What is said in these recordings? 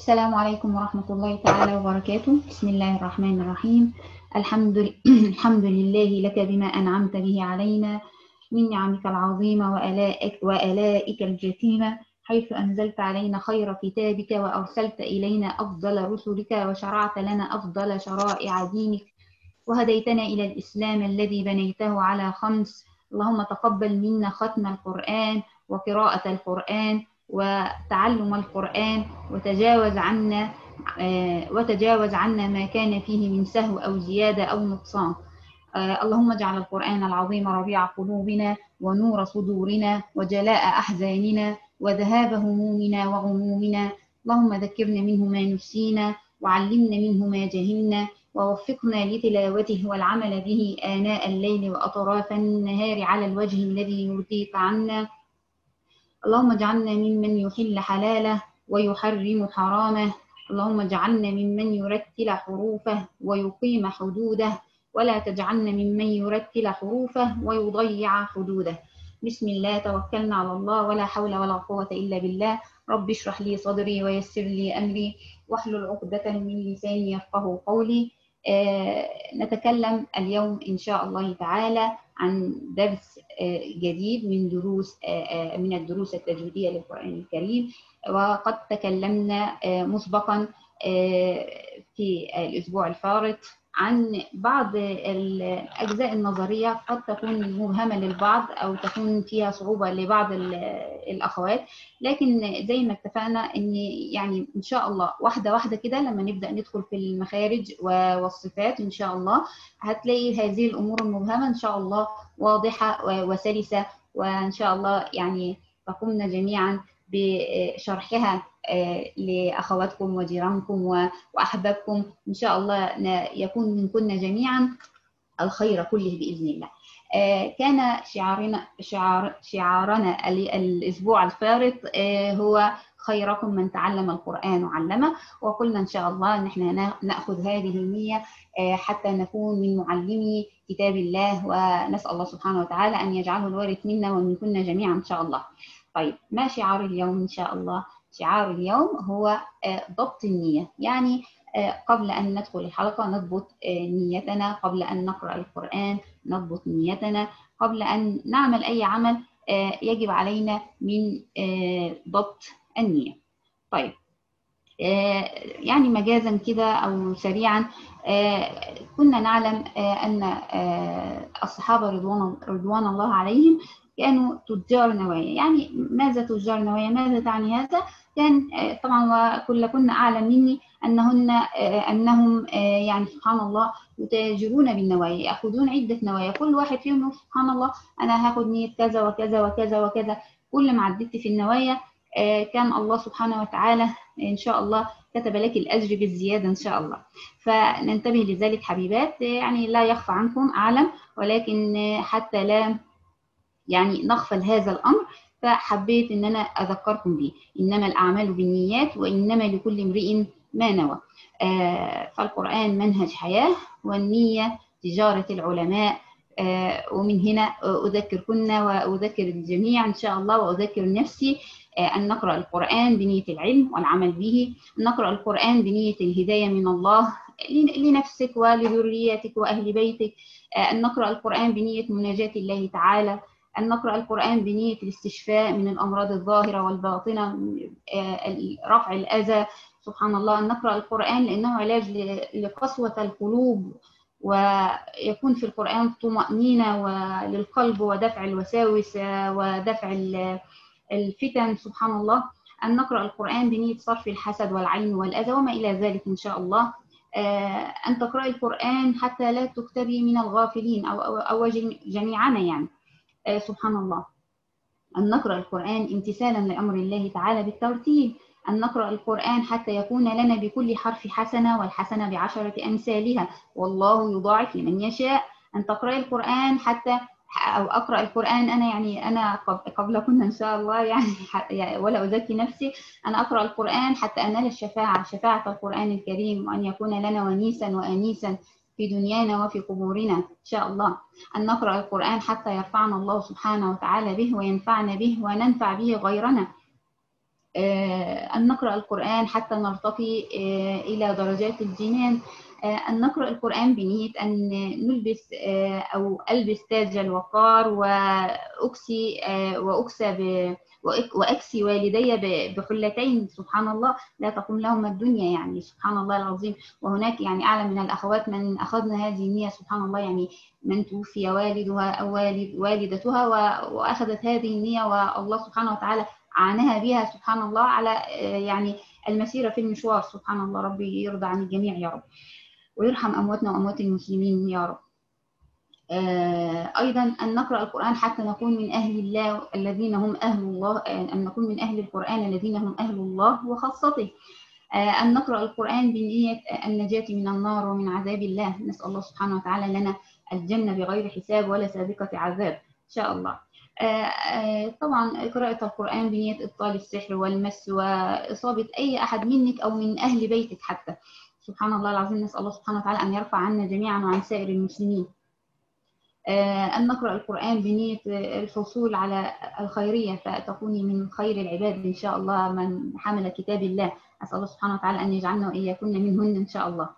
السلام عليكم ورحمة الله تعالى وبركاته بسم الله الرحمن الرحيم الحمد, الحمد لله لك بما أنعمت به علينا من نعمك العظيمة وآلائك, وآلائك الجسيمة حيث أنزلت علينا خير كتابك وأرسلت إلينا أفضل رسلك وشرعت لنا أفضل شرائع دينك وهديتنا إلى الإسلام الذي بنيته على خمس اللهم تقبل منا ختم القرآن وقراءة القرآن وتعلم القرآن وتجاوز عنا وتجاوز عنا ما كان فيه من سهو أو زيادة أو نقصان اللهم اجعل القرآن العظيم ربيع قلوبنا ونور صدورنا وجلاء أحزاننا وذهاب همومنا وغمومنا اللهم ذكرنا منه ما نسينا وعلمنا منه ما جهلنا ووفقنا لتلاوته والعمل به آناء الليل وأطراف النهار على الوجه الذي يرضيك عنا اللهم اجعلنا ممن يحل حلاله ويحرم حرامه اللهم اجعلنا ممن يرتل حروفه ويقيم حدوده ولا تجعلنا ممن يرتل حروفه ويضيع حدوده بسم الله توكلنا على الله ولا حول ولا قوة إلا بالله رب اشرح لي صدري ويسر لي أمري واحلل عقدة من لساني يفقه قولي آه نتكلم اليوم إن شاء الله تعالى عن درس آه جديد من دروس آه من الدروس التجويدية للقرآن الكريم وقد تكلمنا مسبقا في الأسبوع الفارط عن بعض الأجزاء النظرية قد تكون مبهمة للبعض أو تكون فيها صعوبة لبعض الأخوات لكن زي ما اتفقنا أن يعني إن شاء الله واحدة واحدة كده لما نبدأ ندخل في المخارج والصفات إن شاء الله هتلاقي هذه الأمور المبهمة إن شاء الله واضحة وسلسة وإن شاء الله يعني تقومنا جميعا بشرحها لأخواتكم وجيرانكم وأحبابكم إن شاء الله يكون منكن جميعا الخير كله بإذن الله كان شعارنا شعار شعارنا الأسبوع الفارط هو خيركم من تعلم القرآن وعلمه وقلنا إن شاء الله أن احنا نأخذ هذه النية حتى نكون من معلمي كتاب الله ونسأل الله سبحانه وتعالى أن يجعله الوارث منا ومنكن جميعا إن شاء الله طيب ما شعار اليوم إن شاء الله شعار اليوم هو ضبط النية يعني قبل أن ندخل الحلقة نضبط نيتنا قبل أن نقرأ القرآن نضبط نيتنا قبل أن نعمل أي عمل يجب علينا من ضبط النية طيب يعني مجازا كده أو سريعا كنا نعلم أن الصحابة رضوان, رضوان الله عليهم كانوا تجار نوايا يعني ماذا تجار نوايا ماذا تعني هذا كان طبعا وكل كنا اعلم مني انهن انهم يعني سبحان الله يتاجرون بالنوايا ياخذون عده نوايا كل واحد فيهم سبحان الله انا هاخد نيه كذا وكذا وكذا وكذا كل ما عدت في النوايا كان الله سبحانه وتعالى ان شاء الله كتب لك الاجر بالزياده ان شاء الله فننتبه لذلك حبيبات يعني لا يخفى عنكم اعلم ولكن حتى لا يعني نغفل هذا الأمر فحبيت أن أنا أذكركم به إنما الأعمال بالنيات وإنما لكل امرئ ما نوى آه فالقرآن منهج حياة والنية تجارة العلماء آه ومن هنا أذكركن وأذكر الجميع إن شاء الله وأذكر نفسي آه أن نقرأ القرآن بنية العلم والعمل به نقرأ القرآن بنية الهداية من الله لنفسك ولذريتك وأهل بيتك أن نقرأ القرآن بنية مناجاة الله تعالى أن نقرأ القرآن بنية الاستشفاء من الأمراض الظاهرة والباطنة رفع الأذى سبحان الله أن نقرأ القرآن لأنه علاج لقسوة القلوب ويكون في القرآن طمأنينة للقلب ودفع الوساوس ودفع الفتن سبحان الله أن نقرأ القرآن بنية صرف الحسد والعين والأذى وما إلى ذلك إن شاء الله أن تقرأي القرآن حتى لا تكتبي من الغافلين أو, أو, أو جميعنا يعني سبحان الله أن نقرأ القرآن امتثالا لأمر الله تعالى بالترتيب أن نقرأ القرآن حتى يكون لنا بكل حرف حسنة والحسنة بعشرة أمثالها والله يضاعف لمن يشاء أن تقرأي القرآن حتى أو أقرأ القرآن أنا يعني أنا قبل كنا إن شاء الله يعني ولا أزكي نفسي أنا أقرأ القرآن حتى أنال الشفاعة شفاعة القرآن الكريم وأن يكون لنا ونيسا وأنيسا في دنيانا وفي قبورنا إن شاء الله أن نقرأ القرآن حتى يرفعنا الله سبحانه وتعالى به وينفعنا به وننفع به غيرنا أن نقرأ القرآن حتى نرتقي إلى درجات الجنان أن نقرأ القرآن بنية أن نلبس أو ألبس تاج الوقار وأكسي وأكسى وأكسي والدي بحلتين سبحان الله لا تقوم لهما الدنيا يعني سبحان الله العظيم وهناك يعني أعلم من الأخوات من أخذنا هذه النية سبحان الله يعني من توفي والدها أو والد والدتها وأخذت هذه النية والله سبحانه وتعالى عانها بها سبحان الله على يعني المسيرة في المشوار سبحان الله ربي يرضى عن الجميع يا رب ويرحم أمواتنا وأموات المسلمين يا رب أيضا أن نقرأ القرآن حتى نكون من أهل الله الذين هم أهل الله أن نكون من أهل القرآن الذين هم أهل الله وخاصته أن نقرأ القرآن بنية النجاة من النار ومن عذاب الله نسأل الله سبحانه وتعالى لنا الجنة بغير حساب ولا سابقة عذاب إن شاء الله طبعا قراءة القرآن بنية إبطال السحر والمس وإصابة أي أحد منك أو من أهل بيتك حتى سبحان الله العظيم نسأل الله سبحانه وتعالى أن يرفع عنا جميعا وعن سائر المسلمين أن نقرأ القرآن بنية الحصول على الخيرية فتكوني من خير العباد إن شاء الله من حمل كتاب الله أسأل الله سبحانه وتعالى أن يجعلنا وإياكن منهن إن شاء الله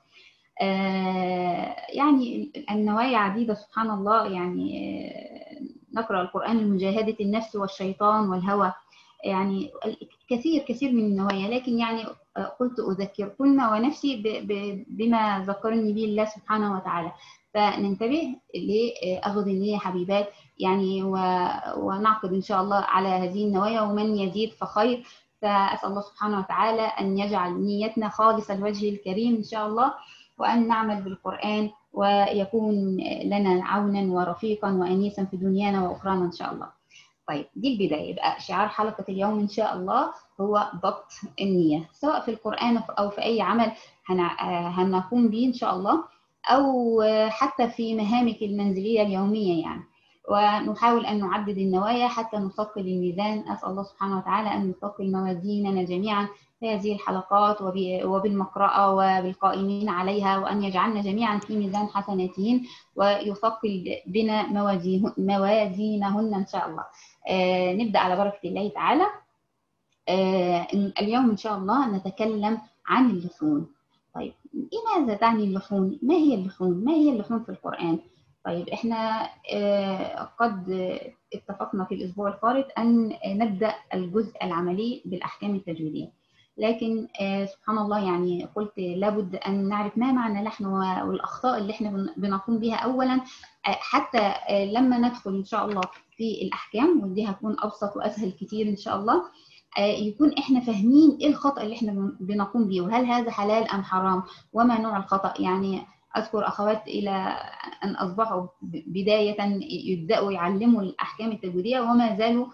يعني النوايا عديدة سبحان الله يعني نقرأ القرآن لمجاهدة النفس والشيطان والهوى يعني كثير كثير من النوايا لكن يعني قلت أذكركن ونفسي بما ذكرني به الله سبحانه وتعالى فننتبه لأخذ النية حبيبات يعني ونعقد إن شاء الله على هذه النوايا ومن يزيد فخير فأسأل الله سبحانه وتعالى أن يجعل نيتنا خالصة لوجهه الكريم إن شاء الله وأن نعمل بالقرآن ويكون لنا عونا ورفيقا وأنيسا في دنيانا وأخرانا إن شاء الله طيب دي البداية يبقى شعار حلقة اليوم إن شاء الله هو ضبط النية سواء في القرآن أو في أي عمل هنقوم به إن شاء الله أو حتى في مهامك المنزلية اليومية يعني ونحاول أن نعدد النوايا حتى نثقل الميزان أسأل الله سبحانه وتعالى أن يثقل موازيننا جميعا في هذه الحلقات وبالمقرأة وبالقائمين عليها وأن يجعلنا جميعا في ميزان حسناتهم ويثقل بنا موازينهن إن شاء الله آه نبدأ على بركة الله تعالى آه اليوم إن شاء الله نتكلم عن اللحون طيب إيه ماذا تعني اللحون؟ ما هي اللحون؟ ما هي اللحون في القرآن؟ طيب احنا آه قد اتفقنا في الأسبوع الفارط أن نبدأ الجزء العملي بالأحكام التجويدية لكن سبحان الله يعني قلت لابد أن نعرف ما معنى لحن والأخطاء اللي احنا بنقوم بها أولا حتى لما ندخل إن شاء الله في الأحكام ودي هتكون أبسط وأسهل كتير إن شاء الله يكون احنا فاهمين ايه الخطأ اللي احنا بنقوم به وهل هذا حلال أم حرام وما نوع الخطأ يعني أذكر أخوات إلى أن أصبحوا بداية يبدأوا يعلموا الأحكام التجويدية وما زالوا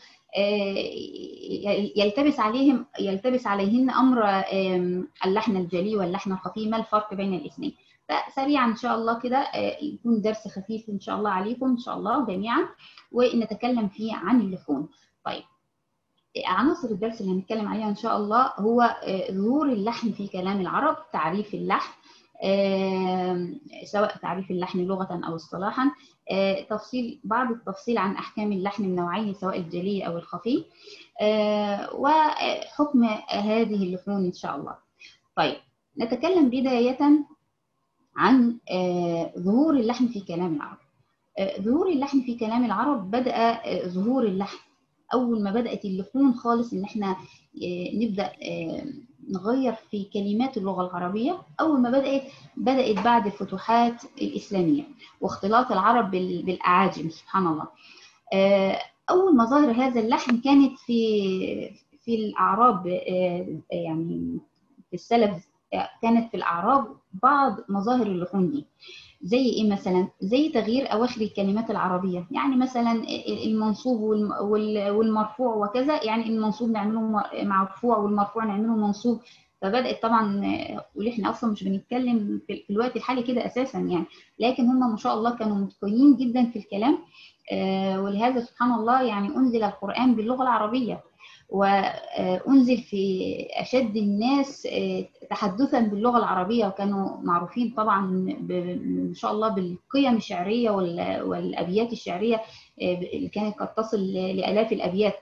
يلتبس عليهم يلتبس عليهن أمر اللحن الجلي واللحن الخفي ما الفرق بين الاثنين فسريعا إن شاء الله كده يكون درس خفيف إن شاء الله عليكم إن شاء الله جميعا ونتكلم فيه عن اللحون طيب عناصر الدرس اللي هنتكلم عليها إن شاء الله هو ظهور اللحن في كلام العرب تعريف اللحن سواء تعريف اللحن لغة أو اصطلاحا تفصيل بعض التفصيل عن أحكام اللحن النوعي سواء الجلي أو الخفي وحكم هذه اللحون إن شاء الله طيب نتكلم بداية عن ظهور اللحن في كلام العرب ظهور اللحن في كلام العرب بدأ ظهور اللحن أول ما بدأت اللحون خالص إن إحنا نبدأ نغير في كلمات اللغة العربية أول ما بدأت بدأت بعد الفتوحات الإسلامية واختلاط العرب بالأعاجم سبحان الله أول ما ظهر هذا اللحن كانت في في الأعراب يعني في السلف كانت في الأعراب بعض مظاهر اللحون دي زي ايه مثلا زي تغيير اواخر الكلمات العربيه يعني مثلا المنصوب والمرفوع وكذا يعني المنصوب نعمله مرفوع والمرفوع نعمله منصوب فبدات طبعا واللي احنا اصلا مش بنتكلم في الوقت الحالي كده اساسا يعني لكن هم ما شاء الله كانوا متقنين جدا في الكلام ولهذا سبحان الله يعني انزل القران باللغه العربيه وأنزل في أشد الناس تحدثا باللغة العربية وكانوا معروفين طبعا إن شاء الله بالقيم الشعرية والأبيات الشعرية اللي كانت قد تصل لآلاف الأبيات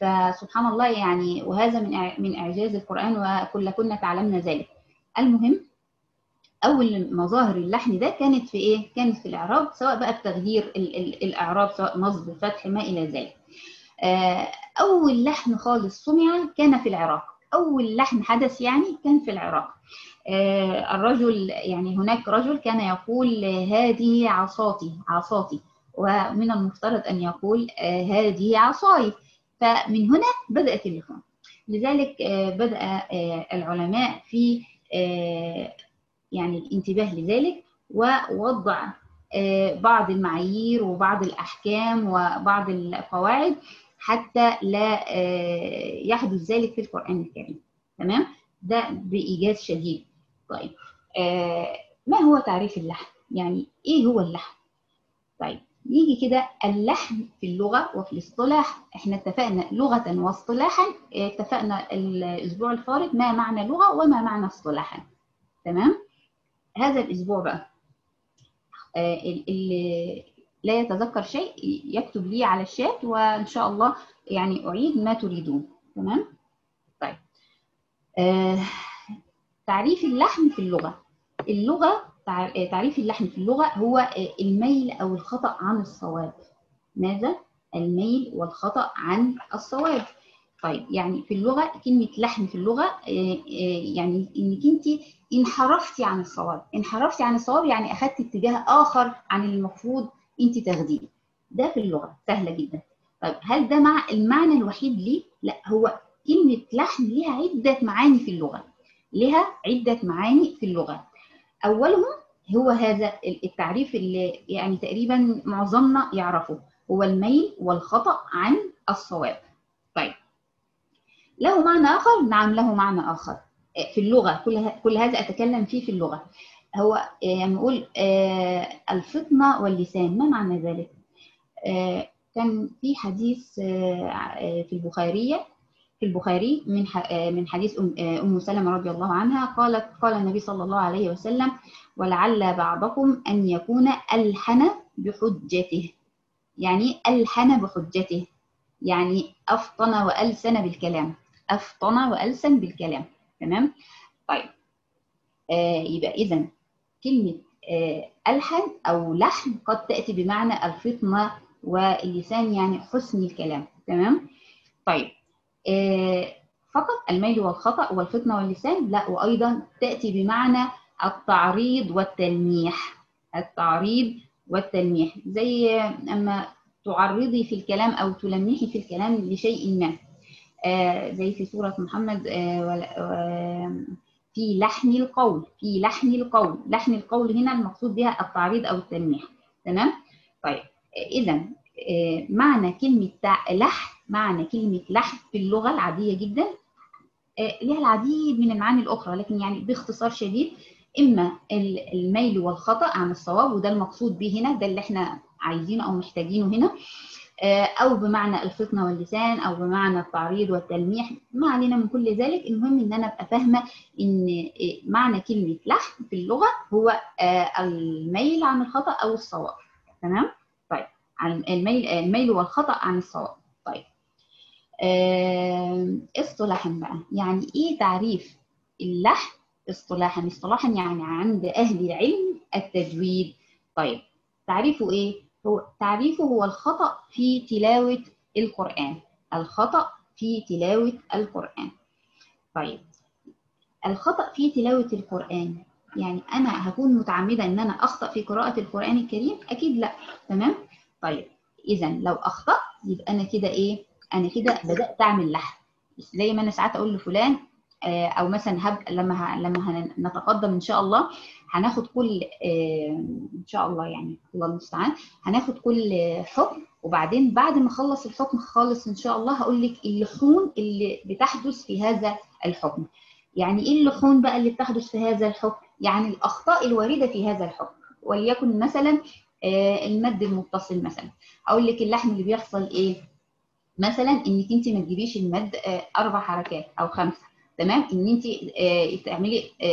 فسبحان الله يعني وهذا من من اعجاز القران وكل كنا تعلمنا ذلك المهم اول مظاهر اللحن ده كانت في ايه كانت في الاعراب سواء بقى بتغيير ال ال الاعراب سواء نصب فتح ما الى ذلك اول لحن خالص سمع كان في العراق اول لحن حدث يعني كان في العراق الرجل يعني هناك رجل كان يقول هذه عصاتي عصاتي ومن المفترض ان يقول هذه عصاي فمن هنا بدات اللحون لذلك بدا العلماء في يعني الانتباه لذلك ووضع بعض المعايير وبعض الأحكام وبعض القواعد حتى لا يحدث ذلك في القرآن الكريم تمام ده بإيجاز شديد طيب ما هو تعريف اللحن يعني إيه هو اللحن طيب نيجي كده اللحن في اللغة وفي الاصطلاح احنا اتفقنا لغة واصطلاحا اتفقنا الأسبوع الفارط ما معنى لغة وما معنى اصطلاحا تمام هذا الأسبوع بقى اللي لا يتذكر شيء يكتب لي على الشات وإن شاء الله يعني أعيد ما تريدون تمام طيب آه تعريف اللحن في اللغة اللغة تعريف اللحن في اللغة هو الميل أو الخطأ عن الصواب ماذا؟ الميل والخطأ عن الصواب طيب يعني في اللغة كلمة لحن في اللغة يعني إنك أنت انحرفتي عن الصواب انحرفتي عن الصواب يعني أخذت اتجاه آخر عن المفروض أنت تاخديه ده في اللغة سهلة جدا طيب هل ده مع المعنى الوحيد ليه؟ لا هو كلمة لحن لها عدة معاني في اللغة لها عدة معاني في اللغة أولهم هو هذا التعريف اللي يعني تقريبا معظمنا يعرفه هو الميل والخطأ عن الصواب طيب له معنى آخر؟ نعم له معنى آخر في اللغة كل كل هذا أتكلم فيه في اللغة هو يعني نقول الفطنة واللسان ما معنى ذلك؟ كان في حديث في البخارية في البخاري من من حديث ام سلمة رضي الله عنها قالت قال النبي صلى الله عليه وسلم ولعل بعضكم ان يكون الحن بحجته يعني الحن بحجته يعني افطن والسن بالكلام افطن والسن بالكلام تمام طيب آه يبقى اذا كلمه آه الحن او لحن قد تاتي بمعنى الفطنه واللسان يعني حسن الكلام تمام طيب آه فقط الميل والخطا والفطنه واللسان لا وايضا تاتي بمعنى التعريض والتلميح التعريض والتلميح زي اما تعرضي في الكلام او تلمحي في الكلام لشيء ما آه زي في سوره محمد آه في لحن القول في لحن القول لحن القول هنا المقصود بها التعريض او التلميح تمام طيب اذا معنى كلمه لحن معنى كلمه لحن في اللغه العاديه جدا لها العديد من المعاني الاخرى لكن يعني باختصار شديد اما الميل والخطا عن الصواب وده المقصود به هنا ده اللي احنا عايزينه او محتاجينه هنا او بمعنى الفطنه واللسان او بمعنى التعريض والتلميح ما علينا من كل ذلك المهم ان انا ابقى فاهمه ان معنى كلمه لحن في اللغه هو الميل عن الخطا او الصواب تمام طيب عن الميل الميل والخطا عن الصواب طيب اصطلاحا بقى يعني ايه تعريف اللحن اصطلاحا اصطلاحا يعني عند اهل علم التجويد طيب تعريفه ايه هو تعريفه هو الخطأ في تلاوة القرآن الخطأ في تلاوة القرآن طيب الخطأ في تلاوة القرآن يعني أنا هكون متعمدة إن أنا أخطأ في قراءة القرآن الكريم أكيد لا تمام طيب إذا لو أخطأت يبقى أنا كده إيه أنا كده بدأت أعمل لحن زي ما أنا ساعات أقول لفلان او مثلا هب لما ه... لما نتقدم ان شاء الله هناخد كل ان شاء الله يعني الله المستعان هناخد كل حكم وبعدين بعد ما اخلص الحكم خالص ان شاء الله هقول لك اللحون اللي بتحدث في هذا الحكم يعني ايه اللحون بقى اللي بتحدث في هذا الحكم يعني الاخطاء الوارده في هذا الحكم وليكن مثلا المد المتصل مثلا اقول لك اللحن اللي بيحصل ايه مثلا انك انت ما تجيبيش المد اربع حركات او خمسه تمام ان انت تعملي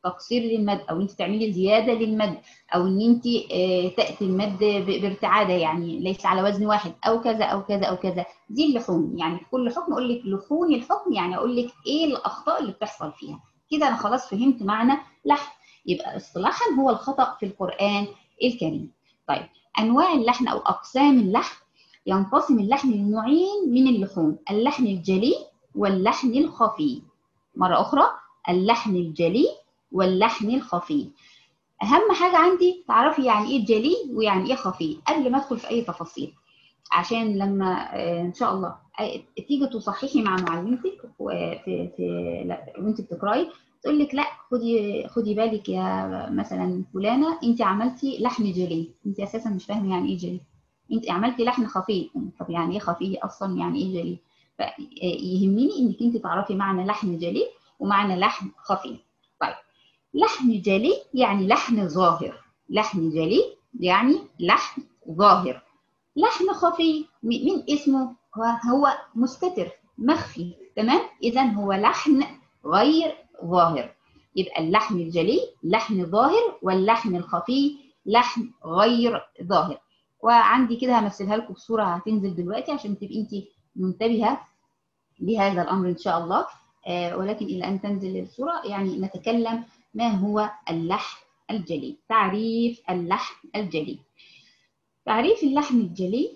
تقصير للمد او انت تعملي زياده للمد او ان انت تاتي المد بارتعاده يعني ليس على وزن واحد او كذا او كذا او كذا دي اللحون يعني في كل حكم اقول لك لحون الحكم يعني اقول لك ايه الاخطاء اللي بتحصل فيها كده انا خلاص فهمت معنى لحن يبقى اصطلاحا هو الخطا في القران الكريم طيب انواع اللحن او اقسام اللحن ينقسم اللحن لنوعين من اللحون اللحن الجلي واللحن الخفي مره اخرى اللحن الجلي واللحن الخفي اهم حاجه عندي تعرفي يعني ايه جلي ويعني ايه خفي قبل ما ادخل في اي تفاصيل عشان لما ان شاء الله تيجي تصححي مع معلمتك في في وانت بتقراي تقول لك لا خدي خدي بالك يا مثلا فلانه انت عملتي لحن جلي انت اساسا مش فاهمه يعني ايه جلي انت عملتي لحن خفي طب يعني ايه خفي اصلا يعني ايه جلي فيهمني انك انت تعرفي معنى لحن جلي ومعنى لحن خفي طيب لحن جلي يعني لحن ظاهر لحن جلي يعني لحن ظاهر لحن خفي من اسمه هو, هو مستتر مخفي تمام اذا هو لحن غير ظاهر يبقى اللحن الجلي لحن ظاهر واللحن الخفي لحن غير ظاهر وعندي كده همثلها لكم بصوره هتنزل دلوقتي عشان تبقي انت منتبهه لهذا الامر ان شاء الله آه ولكن الى ان تنزل الصوره يعني نتكلم ما هو اللحن الجلي تعريف اللحن الجلي تعريف اللحن الجلي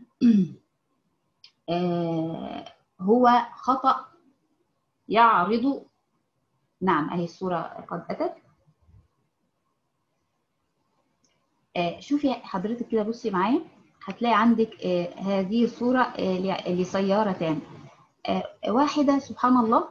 آه هو خطأ يعرض نعم اهي الصورة قد أتت آه شوفي حضرتك كده بصي معايا هتلاقي عندك آه هذه الصورة آه لسيارتان واحدة سبحان الله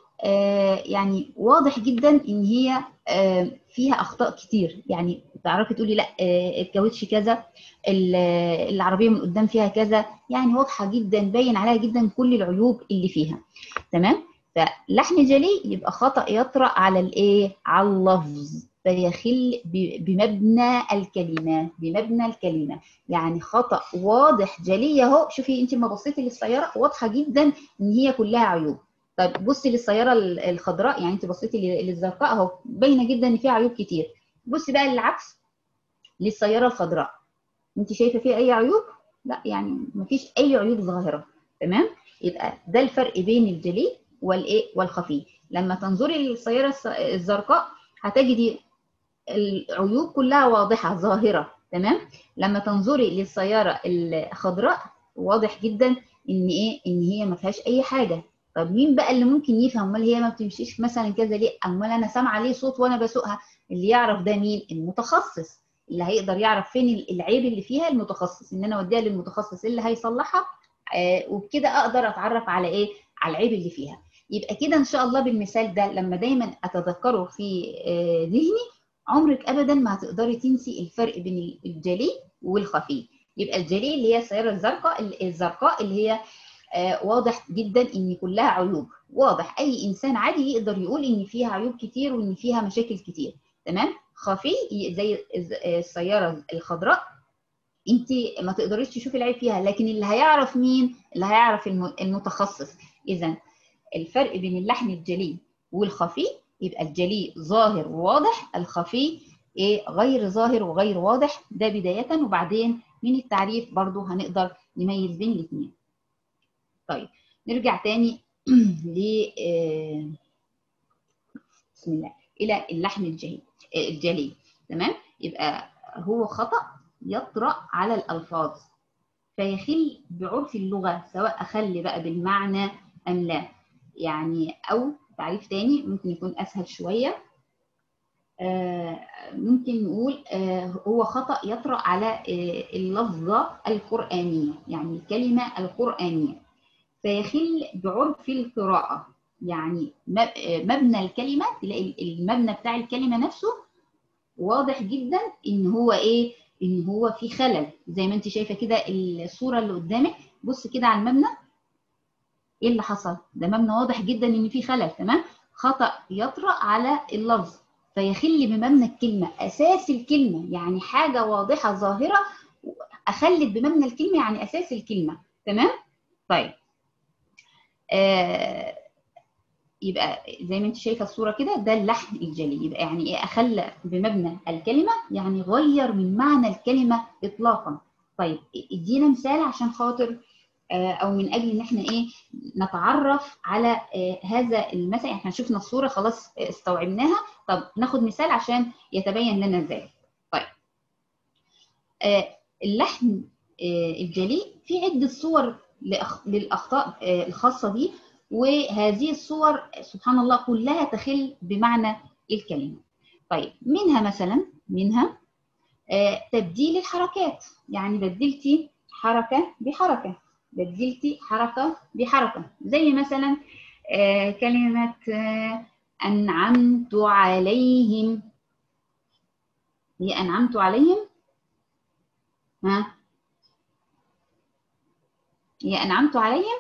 يعني واضح جدا ان هي فيها اخطاء كتير يعني تعرفي تقولي لا الكاوتش كذا العربيه من قدام فيها كذا يعني واضحه جدا باين عليها جدا كل العيوب اللي فيها تمام فلحن جلي يبقى خطا يطرا على الايه على اللفظ فيخل بمبنى الكلمه بمبنى الكلمه يعني خطا واضح جلي اهو شوفي انت لما بصيتي للسياره واضحه جدا ان هي كلها عيوب طيب بصي للسياره الخضراء يعني انت بصيتي للزرقاء اهو باينه جدا ان فيها عيوب كتير بصي بقى للعكس للسياره الخضراء انت شايفه فيها اي عيوب لا يعني مفيش اي عيوب ظاهره تمام يبقى ده الفرق بين الجلي والايه والخفي لما تنظري للسياره الزرقاء هتجدي العيوب كلها واضحه ظاهره تمام لما تنظري للسياره الخضراء واضح جدا ان ايه ان هي ما فيهاش اي حاجه طب مين بقى اللي ممكن يفهم امال هي ما بتمشيش مثلا كذا ليه امال انا سامعه ليه صوت وانا بسوقها اللي يعرف ده مين المتخصص اللي هيقدر يعرف فين العيب اللي فيها المتخصص ان انا اوديها للمتخصص اللي هيصلحها آه وبكده اقدر اتعرف على ايه على العيب اللي فيها يبقى كده ان شاء الله بالمثال ده لما دايما اتذكره في آه ذهني عمرك ابدا ما هتقدري تنسي الفرق بين الجلي والخفي يبقى الجلي اللي هي السياره الزرقاء الزرقاء اللي هي آه واضح جدا ان كلها عيوب واضح اي انسان عادي يقدر يقول ان فيها عيوب كتير وان فيها مشاكل كتير تمام خفي زي السياره الخضراء انت ما تقدريش تشوفي العيب فيها لكن اللي هيعرف مين اللي هيعرف المتخصص اذا الفرق بين اللحن الجلي والخفي يبقى الجلي ظاهر وواضح الخفي ايه غير ظاهر وغير واضح ده بدايه وبعدين من التعريف برضو هنقدر نميز بين الاثنين طيب نرجع تاني ل بسم الله الى اللحن الجلي الجلي تمام يبقى هو خطا يطرا على الالفاظ فيخل بعرف اللغه سواء اخل بقى بالمعنى ام لا يعني او تعريف تاني ممكن يكون اسهل شويه آه ممكن نقول آه هو خطا يطرا على آه اللفظه القرانيه يعني الكلمه القرانيه فيخل بعرف القراءه يعني مبنى الكلمه تلاقي المبنى بتاع الكلمه نفسه واضح جدا ان هو ايه ان هو في خلل زي ما انت شايفه كده الصوره اللي قدامك بص كده على المبنى ايه اللي حصل ده مبنى واضح جدا ان في خلل تمام خطا يطرا على اللفظ فيخل بمبنى الكلمه اساس الكلمه يعني حاجه واضحه ظاهره اخلت بمبنى الكلمه يعني اساس الكلمه تمام طيب آه يبقى زي ما انت شايفه الصوره كده ده اللحن الجلي يبقى يعني ايه اخلى بمبنى الكلمه يعني غير من معنى الكلمه اطلاقا طيب ادينا مثال عشان خاطر او من اجل ان احنا ايه نتعرف على هذا المثل احنا شفنا الصوره خلاص استوعبناها طب ناخد مثال عشان يتبين لنا ذلك طيب اللحن الجلي في عده صور للاخطاء الخاصه به وهذه الصور سبحان الله كلها تخل بمعنى الكلمه طيب منها مثلا منها تبديل الحركات يعني بدلتي حركه بحركه بدلتي حركة بحركة زي مثلا آه كلمة آه أنعمت عليهم هي أنعمت عليهم ها هي أنعمت عليهم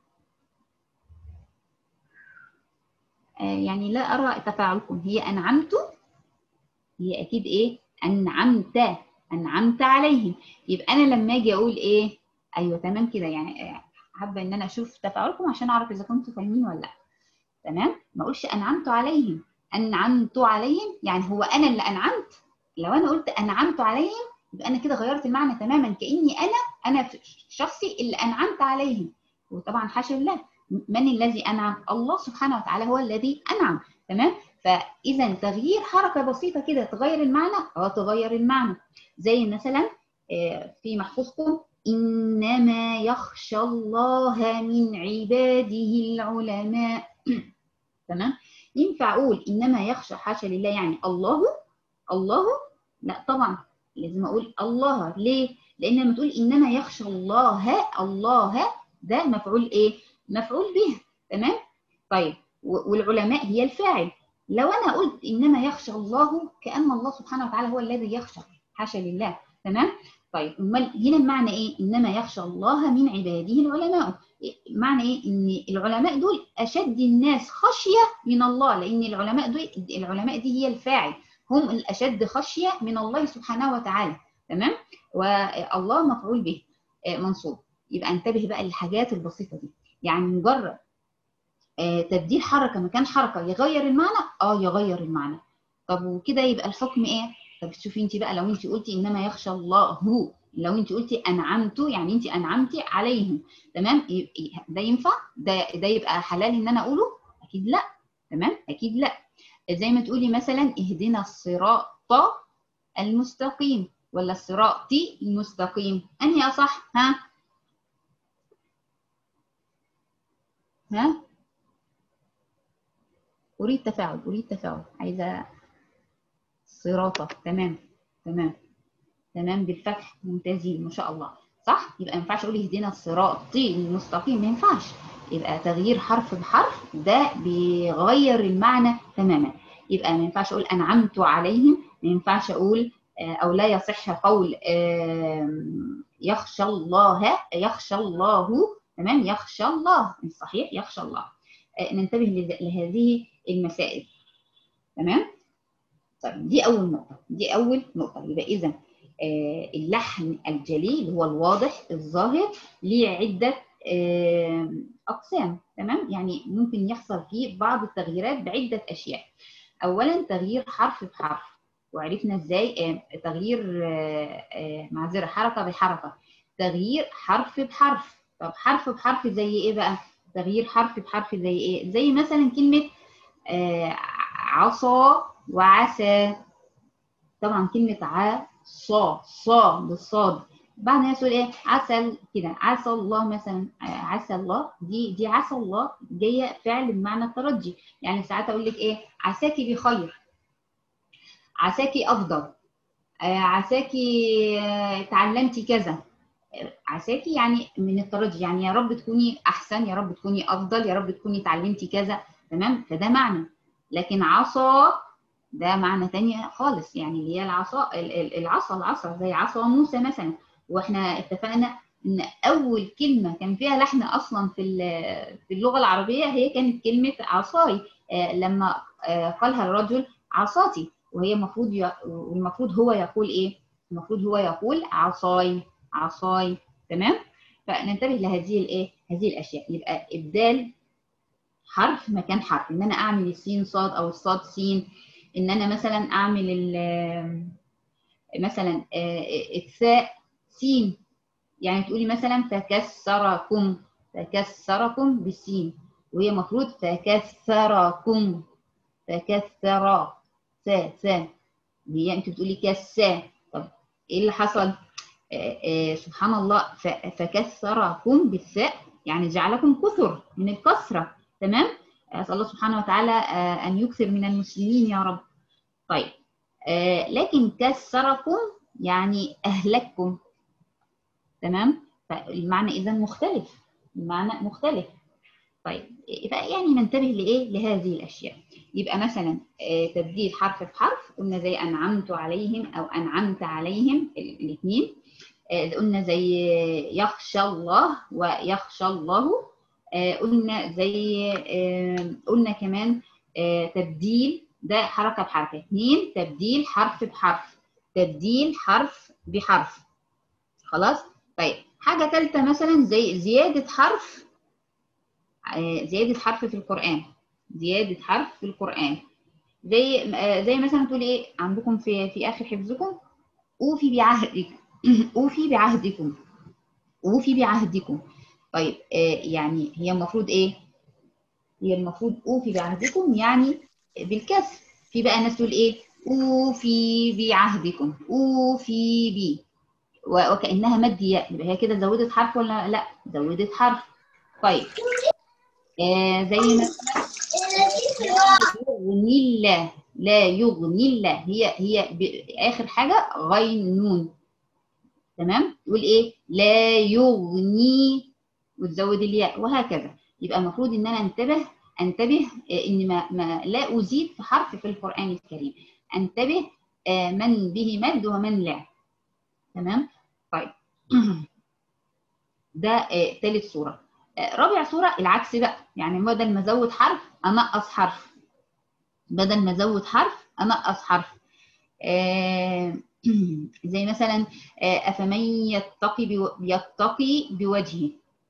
آه يعني لا أرى تفاعلكم هي أنعمت هي أكيد إيه أنعمت أنعمت عليهم يبقى أنا لما أجي أقول إيه ايوه تمام كده يعني حابه ان انا اشوف تفاعلكم عشان اعرف اذا كنتوا فاهمين ولا لا تمام ما اقولش انعمت عليهم انعمت عليهم يعني هو انا اللي انعمت لو انا قلت انعمت عليهم يبقى انا كده غيرت المعنى تماما كاني انا انا شخصي اللي انعمت عليهم وطبعا حاشا لله من الذي انعم الله سبحانه وتعالى هو الذي انعم تمام فاذا تغيير حركه بسيطه كده تغير المعنى اه تغير المعنى زي مثلا في محفوظكم إنما يخشى الله من عباده العلماء تمام ينفع أقول إنما يخشى حاشا لله يعني الله الله لا طبعا لازم أقول الله ليه؟ لأن لما تقول إنما يخشى الله الله ده مفعول إيه؟ مفعول به تمام؟ طيب والعلماء هي الفاعل لو أنا قلت إنما يخشى الله كأن الله سبحانه وتعالى هو الذي يخشى حاشا لله تمام؟ طيب امال هنا المعنى ايه؟ انما يخشى الله من عباده العلماء. معنى ايه؟ ان العلماء دول اشد الناس خشيه من الله لان العلماء دول العلماء دي هي الفاعل هم الاشد خشيه من الله سبحانه وتعالى تمام؟ والله مفعول به منصوب يبقى انتبه بقى للحاجات البسيطه دي يعني مجرد تبديل حركه مكان حركه يغير المعنى اه يغير المعنى طب وكده يبقى الحكم ايه؟ طب شوفي انت بقى لو انت قلتي انما يخشى الله هو لو انت قلتي انعمت يعني انت انعمتي عليهم تمام ده ينفع ده ده يبقى حلال ان انا اقوله اكيد لا تمام اكيد لا زي ما تقولي مثلا اهدنا الصراط المستقيم ولا الصراط المستقيم انهي اصح ها ها اريد تفاعل اريد تفاعل عايزه صراطة تمام تمام تمام بالفتح ممتازين ما شاء الله صح يبقى ما ينفعش اقول اهدنا الصراط المستقيم ما ينفعش يبقى تغيير حرف بحرف ده بيغير المعنى تماما يبقى ما ينفعش اقول انعمت عليهم ما ينفعش اقول او لا يصح قول يخشى الله يخشى الله تمام يخشى الله الصحيح يخشى الله ننتبه لهذه المسائل تمام طيب دي اول نقطه دي اول نقطه يبقى اذا آه اللحن الجلي اللي هو الواضح الظاهر ليه عده آه اقسام تمام يعني ممكن يحصل فيه بعض التغييرات بعده اشياء اولا تغيير حرف بحرف وعرفنا ازاي آه تغيير معذره حركه بحركه تغيير حرف بحرف طب حرف بحرف زي ايه بقى تغيير حرف بحرف زي ايه زي مثلا كلمه عصا وعسى طبعا كلمة عصا صا بالصاد بعد ما يقول ايه عسى كده عسى الله مثلا عسى الله دي دي عسى الله جايه فعل بمعنى الترجي يعني ساعات اقول لك ايه عساكي بخير عساكي افضل عساكي تعلمتي كذا عساكي يعني من الترجي يعني يا رب تكوني احسن يا رب تكوني افضل يا رب تكوني تعلمتي كذا تمام فده معنى لكن عصا ده معنى تاني خالص يعني اللي هي العصا العصا العصا زي عصا موسى مثلا واحنا اتفقنا ان اول كلمه كان فيها لحن اصلا في في اللغه العربيه هي كانت كلمه عصاي لما قالها الرجل عصاتي وهي المفروض ي... والمفروض هو يقول ايه المفروض هو يقول عصاي عصاي تمام فننتبه لهذه الايه هذه الاشياء يبقى ابدال حرف مكان حرف ان انا اعمل السين صاد او الصاد سين ان انا مثلا اعمل ال- مثلا آه، الثاء سين يعني تقولي مثلا فكسركم فكسركم بالسين وهي المفروض فكسركم فكسر سا سا هي انت بتقولي كسا طب ايه اللي حصل آه، آه، سبحان الله ف- فكسركم بالثاء يعني جعلكم كثر من الكسرة تمام أسأل الله سبحانه وتعالى آه، أن يكثر من المسلمين يا رب طيب آه، لكن كسركم يعني أهلككم تمام فالمعنى إذا مختلف المعنى مختلف طيب يعني ننتبه لإيه لهذه الأشياء يبقى مثلا آه، تبديل حرف بحرف قلنا زي أنعمت عليهم أو أنعمت عليهم الاثنين قلنا زي يخشى الله ويخشى الله آه، قلنا زي آه، قلنا كمان آه، تبديل ده حركة بحرف اثنين تبديل حرف بحرف تبديل حرف بحرف خلاص طيب حاجة ثالثة مثلا زي زيادة حرف آه، زيادة حرف في القرآن زيادة حرف في القرآن زي آه، زي مثلا تقول ايه عندكم في في آخر حفظكم أوفي بعهدكم أوفي بعهدكم أوفي بعهدكم طيب آه، يعني هي المفروض ايه هي المفروض اوفي بعهدكم يعني بالكسر في بقى ناس تقول ايه اوفي بعهدكم اوفي بي و- وكانها مد ياء يبقى هي كده زودت حرف ولا لا زودت حرف طيب آه زي مثلا يغني الله لا يغني الله هي هي ب- اخر حاجه غين نون تمام تقول ايه لا يغني وتزود الياء وهكذا يبقى المفروض ان انا انتبه انتبه آه، ان ما, ما لا ازيد في حرف في القران الكريم انتبه آه، من به مد ومن لا تمام طيب ده آه، ثالث صوره آه، رابع صوره العكس بقى يعني بدل ما ازود حرف انقص حرف بدل ما ازود حرف انقص حرف آه، زي مثلا آه، افمن يتقي بو- يتقي بوجهه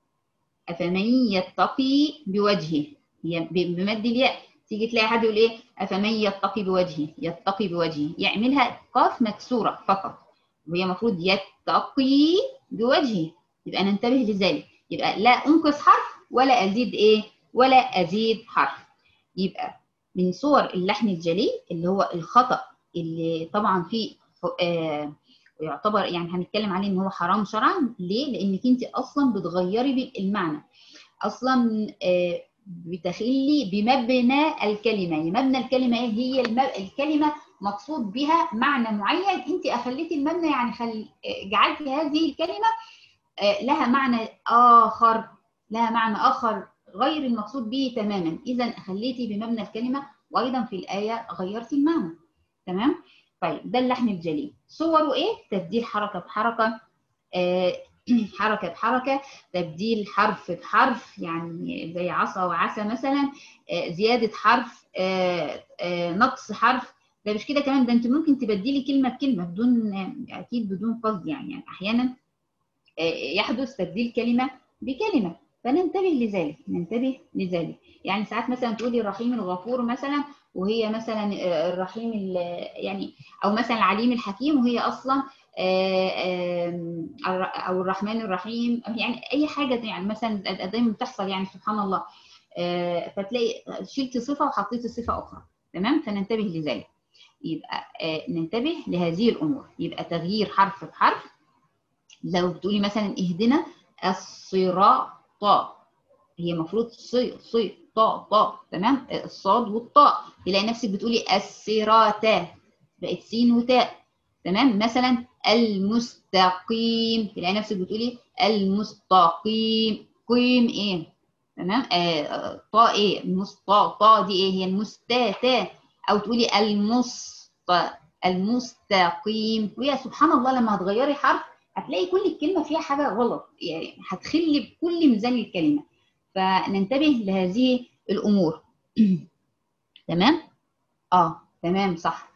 أفمن يتقي بوجهه هي ب- بمد الياء تيجي تلاقي حد يقول إيه أفمن يتقي بوجهه يتقي بوجهه يعملها قاف مكسورة فقط وهي المفروض يتقي بوجهه يبقى ننتبه لذلك يبقى لا أنقص حرف ولا أزيد إيه ولا أزيد حرف يبقى من صور اللحن الجلي اللي هو الخطأ اللي طبعا فيه ف- آه ويعتبر يعني هنتكلم عليه ان هو حرام شرعا ليه؟ لانك انت اصلا بتغيري المعنى اصلا آه، بتخلي بمبنى الكلمه يعني مبنى الكلمه ايه هي الم- الكلمه مقصود بها معنى معين انت اخليتي المبنى يعني خل... آه، جعلتي هذه الكلمه آه، لها معنى اخر لها معنى اخر غير المقصود به تماما اذا خليتي بمبنى الكلمه وايضا في الايه غيرتي المعنى تمام طيب ده اللحن الجلي صوره ايه تبديل حركه بحركه آه، حركه بحركه تبديل حرف بحرف يعني زي عصا وعسى مثلا آه، زياده حرف آه، آه، نقص حرف ده مش كده كمان ده انت ممكن تبدلي كلمه بكلمه بدون آه، اكيد بدون قصد يعني يعني احيانا آه، يحدث تبديل كلمه بكلمه فننتبه لذلك ننتبه لذلك يعني ساعات مثلا تقولي الرحيم الغفور مثلا وهي مثلا آه، الرحيم ال- يعني او مثلا العليم الحكيم وهي اصلا آه، آم، الر- او الرحمن الرحيم أو يعني اي حاجه يعني مثلا دايما بتحصل يعني سبحان الله آه، فتلاقي شلت صفه وحطيت صفه اخرى تمام فننتبه لذلك يبقى آه، ننتبه لهذه الامور يبقى تغيير حرف بحرف لو بتقولي مثلا اهدنا الصراط هي المفروض صي صي طا طا تمام الصاد والطاء تلاقي نفسك بتقولي الصراط بقت سين وتاء تمام مثلا المستقيم تلاقي نفسك بتقولي المستقيم قيم ايه تمام آه آه، طا ايه المسطا طا دي ايه هي المستاتا او تقولي المست المستقيم وهي سبحان الله لما هتغيري حرف هتلاقي كل الكلمه فيها حاجه غلط يعني هتخلي بكل ميزان الكلمه فننتبه لهذه الامور تمام اه تمام صح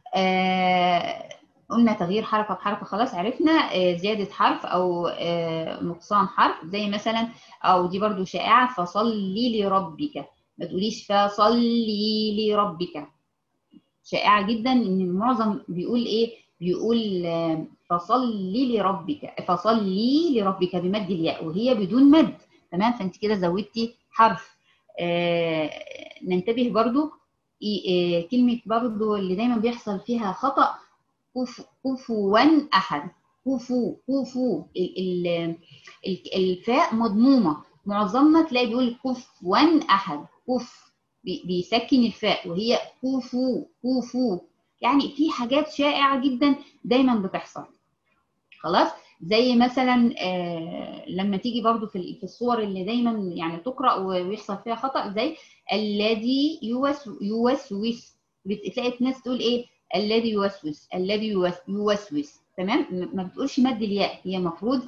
آه قلنا تغيير حركه بحركه خلاص عرفنا آه زياده حرف او آه نقصان حرف زي مثلا او دي برضو شائعه فصلي لربك ما تقوليش فصلي لربك شائعه جدا ان المعظم بيقول ايه بيقول آه، فصلي لربك فصلي لربك بمد الياء وهي بدون مد تمام فانت كده زودتي حرف آه ننتبه برضو آه كلمة برضو اللي دايما بيحصل فيها خطأ كف كفوا أحد كفو كفو ال- ال- ال- الفاء مضمومة معظمنا تلاقي بيقول كفوا أحد كف بي- بيسكن الفاء وهي كفو كفو يعني في حاجات شائعة جدا دايما بتحصل خلاص زي مثلا آه لما تيجي برضو في ال- في الصور اللي دايما يعني تقرأ ويحصل فيها خطأ زي الذي يوسوس يوسوس بتلاقي ناس تقول ايه الذي يوسوس الذي يوس- يوسوس تمام م- ما بتقولش مد الياء هي المفروض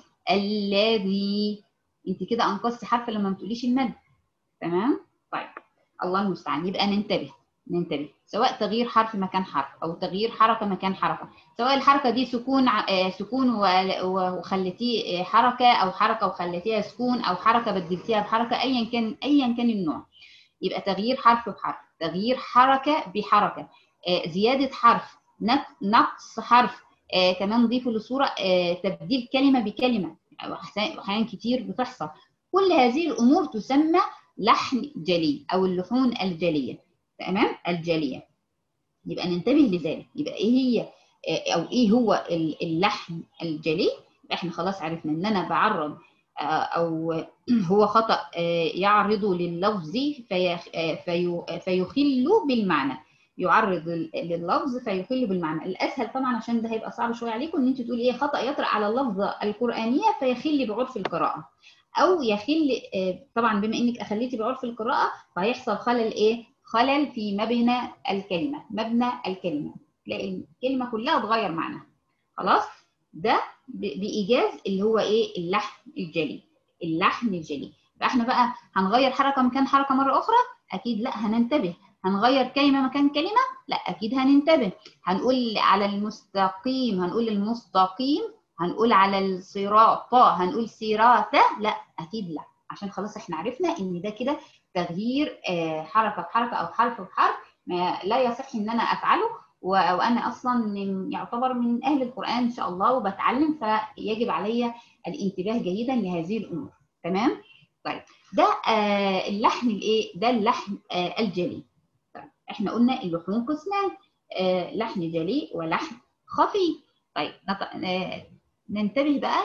الذي انت كده انقذتي حرف لما ما بتقوليش المد تمام طيب الله المستعان يبقى ننتبه ننتبه سواء تغيير حرف مكان حرف او تغيير حركه مكان حركه سواء الحركه دي سكون ع- آه، سكون و- و- وخليتيه آه، حركه او حركه وخليتيها سكون او حركه بدلتيها بحركه ايا كان ايا كان النوع يبقى تغيير حرف بحرف تغيير حركه بحركه آه، زياده حرف نق- نقص حرف آه، كمان نضيفه للصوره آه، تبديل كلمه بكلمه وأحسن- واحيان كتير بتحصل كل هذه الامور تسمى لحن جلي او اللحون الجليه تمام الجليه يبقى ننتبه لذلك يبقى ايه هي آه، او ايه هو ال- اللحن الجلي يبقى احنا خلاص عرفنا ان انا بعرض آه، او هو خطا آه، يعرض لللفظ فيخ- آه، في- فيخل بالمعنى يعرض ال- لللفظ فيخل بالمعنى الاسهل طبعا عشان ده هيبقى صعب شويه عليكم ان انتوا تقولوا ايه خطا يطرا على اللفظه القرانيه فيخل بعرف القراءه او يخل آه، طبعا بما انك اخليتي بعرف القراءه فهيحصل خلل ايه خلل في مبنى الكلمه مبنى الكلمه تلاقي الكلمه كلها اتغير معناها خلاص ده ب- بايجاز اللي هو ايه اللحن الجلي اللحن الجلي فاحنا بقى هنغير حركه مكان حركه مره اخرى اكيد لا هننتبه هنغير كلمه مكان كلمه لا اكيد هننتبه هنقول على المستقيم هنقول المستقيم هنقول على الصراط هنقول صراط لا اكيد لا عشان خلاص احنا عرفنا ان ده كده تغيير آه، حركه بحركه او حرف بحرف ما لا يصح ان انا افعله و- وانا اصلا من- يعتبر من اهل القران ان شاء الله وبتعلم فيجب علي الانتباه جيدا لهذه الامور تمام طيب ده آه اللحن الايه ده اللحن آه الجلي طيب احنا قلنا اللحون قسمان آه لحن جلي ولحن خفي طيب نط- آه ننتبه بقى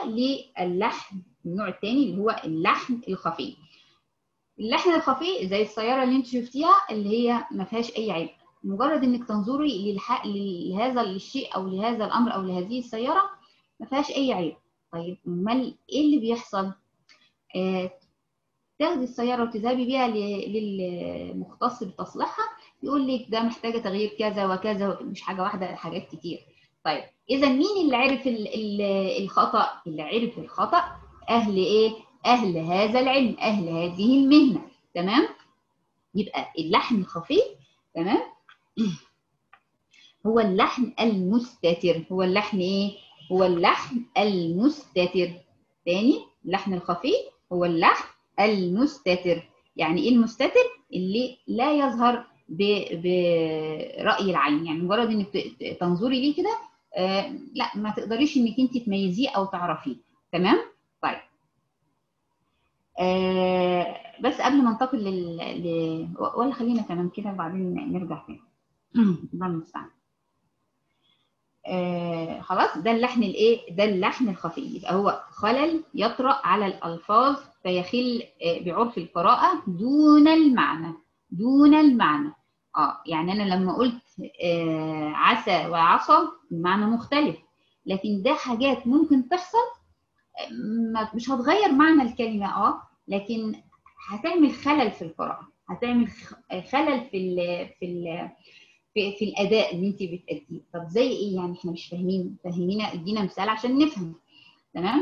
للحن النوع الثاني اللي هو اللحن الخفي اللحن الخفي زي السياره اللي انت شفتيها اللي هي ما فيهاش اي عيب مجرد انك تنظري للح... لهذا الشيء او لهذا الامر او لهذه السياره ما فيهاش اي عيب طيب امال ايه اللي بيحصل آه تاخدي السياره وتذهبي بيها ل- للمختص بتصليحها يقول لك ده محتاجه تغيير كذا وكذا مش حاجه واحده حاجات كتير طيب اذا مين اللي عرف ال- ال- الخطا اللي عرف الخطا اهل ايه اهل هذا العلم اهل هذه المهنه تمام يبقى اللحن الخفي تمام هو اللحن المستتر هو اللحن ايه هو اللحن المستتر تاني اللحن الخفي هو اللحن المستتر يعني ايه المستتر اللي لا يظهر ب- برأي العين يعني مجرد انك ت- تنظري ليه كده آه لا ما تقدريش انك انت تميزيه او تعرفيه تمام طيب آه بس قبل ما ننتقل لل... ل... ولا خلينا تمام كده وبعدين نرجع تاني الله المستعان آه خلاص ده اللحن الايه ده اللحن الخفي يبقى هو خلل يطرأ على الالفاظ فيخل آه بعرف القراءة دون المعنى دون المعنى اه يعني انا لما قلت آه عسى وعصى المعنى مختلف لكن ده حاجات ممكن تحصل آه، ما- مش هتغير معنى الكلمة اه لكن هتعمل خلل في القراءة هتعمل خ- خلل في ال في ال في, في الاداء اللي انت بتأديه طب زي ايه يعني احنا مش فاهمين فهمينا ادينا مثال عشان نفهم تمام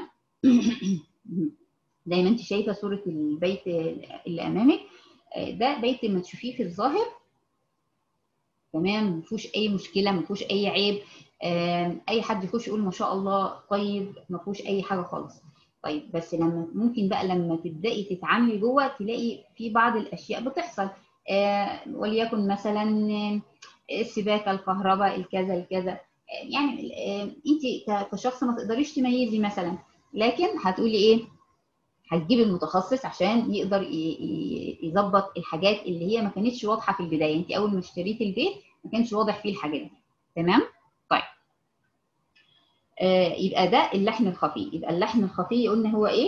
زي ما انت شايفه صوره البيت اللي امامك آه، ده بيت ما تشوفيه في الظاهر تمام ما فيهوش اي مشكله ما فيهوش اي عيب آم، اي حد يخش يقول ما شاء الله طيب ما فيهوش اي حاجه خالص طيب بس لما ممكن بقى لما تبداي تتعاملي جوه تلاقي في بعض الاشياء بتحصل آه، وليكن مثلا آه، السباكه الكهرباء الكذا الكذا آه، يعني آه، انت ك- كشخص ما تقدريش تميزي مثلا لكن هتقولي ايه هتجيبي المتخصص عشان يقدر ي- ي- يظبط الحاجات اللي هي ما كانتش واضحه في البدايه انت اول ما اشتريتي البيت ما كانش واضح فيه الحاجات دي تمام طيب آه يبقى ده اللحن الخفي يبقى اللحن الخفي قلنا هو ايه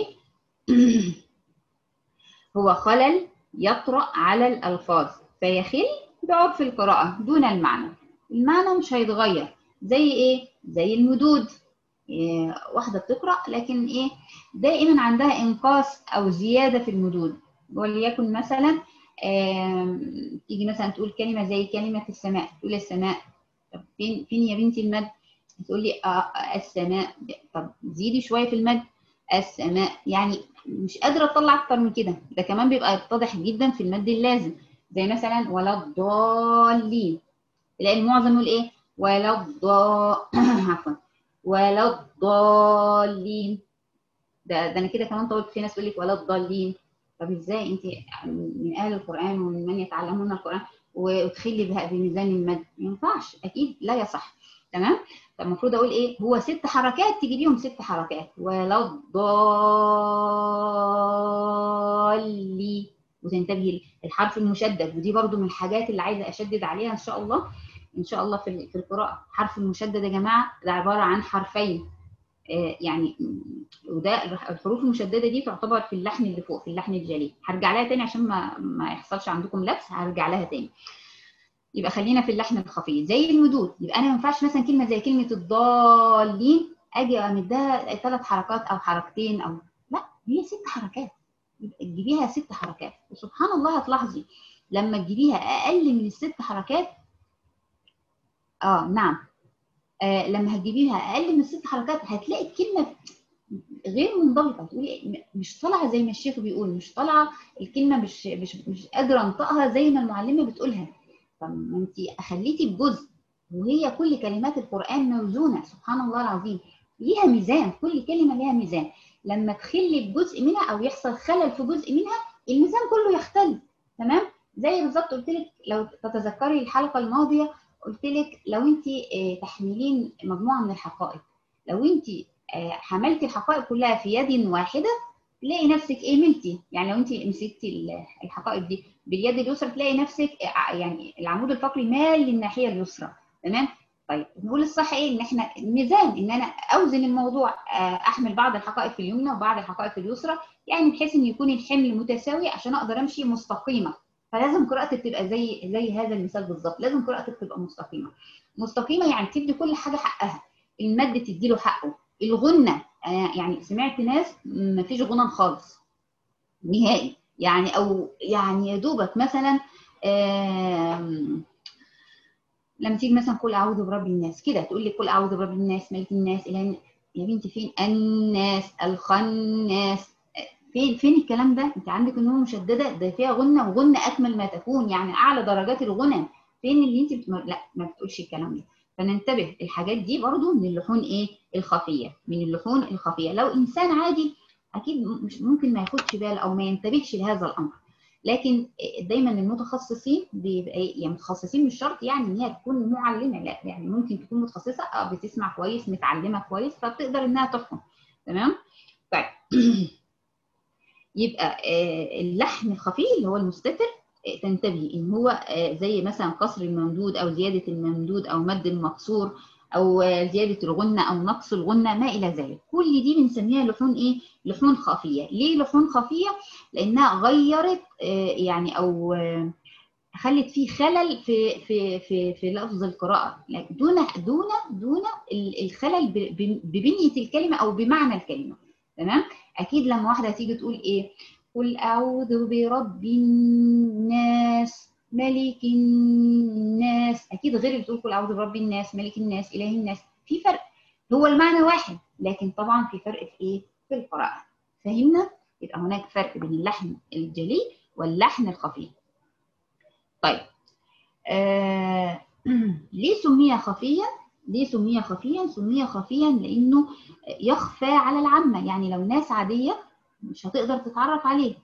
هو خلل يطرأ على الألفاظ فيخل بعرف القراءة دون المعنى المعنى مش هيتغير زي ايه زي المدود إيه واحدة بتقرأ لكن ايه دائما عندها إنقاص أو زيادة في المدود وليكن مثلا آم، تيجي مثلا تقول كلمة زي كلمة السماء تقول السماء طب فين فين يا بنتي المد تقول لي آه آه، السماء طب زيدي شوية في المد السماء يعني مش قادرة أطلع أكتر من كده ده كمان بيبقى يتضح جدا في المد اللازم زي مثلا ولا الضالين تلاقي المعظم يقول إيه ولا الضا عفوا ولا الضالين ده ده أنا كده كمان طولت في ناس تقول لك ولا الضالين طب إزاي أنت من أهل القرآن ومن من يتعلمون القرآن وتخلي بها بميزان المد ما ينفعش أكيد لا يصح تمام فالمفروض اقول ايه هو ست حركات تجيبيهم ست حركات ولا الضالي وتنتبهي الحرف المشدد ودي برضو من الحاجات اللي عايزه اشدد عليها ان شاء الله ان شاء الله في في القراءه حرف المشدد يا جماعه ده عباره عن حرفين آه يعني وده الحروف المشدده دي تعتبر في اللحن اللي فوق في اللحن الجلي هرجع لها تاني عشان ما ما يحصلش عندكم لبس هرجع لها تاني يبقى خلينا في اللحن الخفي زي المدود يبقى انا ما ينفعش مثلا كلمه زي كلمه الضالين اجي امدها ثلاث حركات او حركتين او لا هي ست حركات يبقى تجيبيها ست حركات وسبحان الله هتلاحظي لما تجيبيها اقل من الست حركات اه نعم آه لما هتجيبيها اقل من الست حركات هتلاقي الكلمه غير منضبطه تقولي مش طالعه زي ما الشيخ بيقول مش طالعه الكلمه مش مش مش قادره انطقها زي ما المعلمه بتقولها طب ما انت خليتي بجزء وهي كل كلمات القرآن موزونة سبحان الله العظيم ليها ميزان كل كلمة ليها ميزان لما تخلي بجزء منها أو يحصل خلل في جزء منها الميزان كله يختلف تمام زي بالظبط قلت لك لو تتذكري الحلقة الماضية قلت لك لو انت تحملين مجموعة من الحقائق لو انت حملتي الحقائق كلها في يد واحدة تلاقي نفسك ايه ملتي يعني لو انت مسكتي الحقائق دي باليد اليسرى تلاقي نفسك يعني العمود الفقري مال للناحيه اليسرى تمام طيب نقول الصح ايه ان احنا الميزان ان انا اوزن الموضوع احمل بعض الحقائق في اليمنى وبعض الحقائق في اليسرى يعني بحيث ان يكون الحمل متساوي عشان اقدر امشي مستقيمه فلازم قراءتك تبقى زي زي هذا المثال بالظبط لازم قراءتك تبقى مستقيمه مستقيمه يعني تدي كل حاجه حقها المد تدي له حقه الغنه يعني سمعت ناس ما فيش غنى خالص نهائي يعني او يعني يا دوبك مثلا لما تيجي مثلا قل اعوذ برب الناس كده تقول لي قل اعوذ برب الناس ملك الناس اله يا بنتي فين الناس الخناس فين فين الكلام ده انت عندك النون مشدده ده فيها غنه وغنه اكمل ما تكون يعني اعلى درجات الغنى فين اللي انت بت... لا ما بتقولش الكلام ده فننتبه الحاجات دي برضو من اللحون ايه الخفيه من اللحون الخفيه لو انسان عادي اكيد مش ممكن ما ياخدش باله او ما ينتبهش لهذا الامر لكن دايما المتخصصين بيبقى يعني متخصصين مش شرط يعني ان هي تكون معلمه لا يعني ممكن تكون متخصصه اه بتسمع كويس متعلمه كويس فبتقدر انها تحكم تمام طيب يبقى اللحن الخفي اللي هو المستتر تنتبهي ان هو زي مثلا قصر الممدود او زياده الممدود او مد المقصور او زياده الغنه او نقص الغنه ما الى ذلك كل دي بنسميها لحون ايه لحون خفيه ليه لحون خفيه لانها غيرت يعني او خلت فيه خلل في في في في لفظ القراءه دون دون دون الخلل ببنيه الكلمه او بمعنى الكلمه تمام اكيد لما واحده تيجي تقول ايه قل اعوذ برب الناس ملك الناس اكيد غير اللي بتقول قل اعوذ برب الناس ملك الناس اله الناس في فرق هو المعنى واحد لكن طبعا في فرق في ايه في القراءه فهمنا يبقى هناك فرق بين اللحن الجلي واللحن الخفي طيب آه ليه سمي خفيا ليه سمي خفيا سمي خفيا لانه يخفى على العامه يعني لو ناس عاديه مش هتقدر تتعرف عليه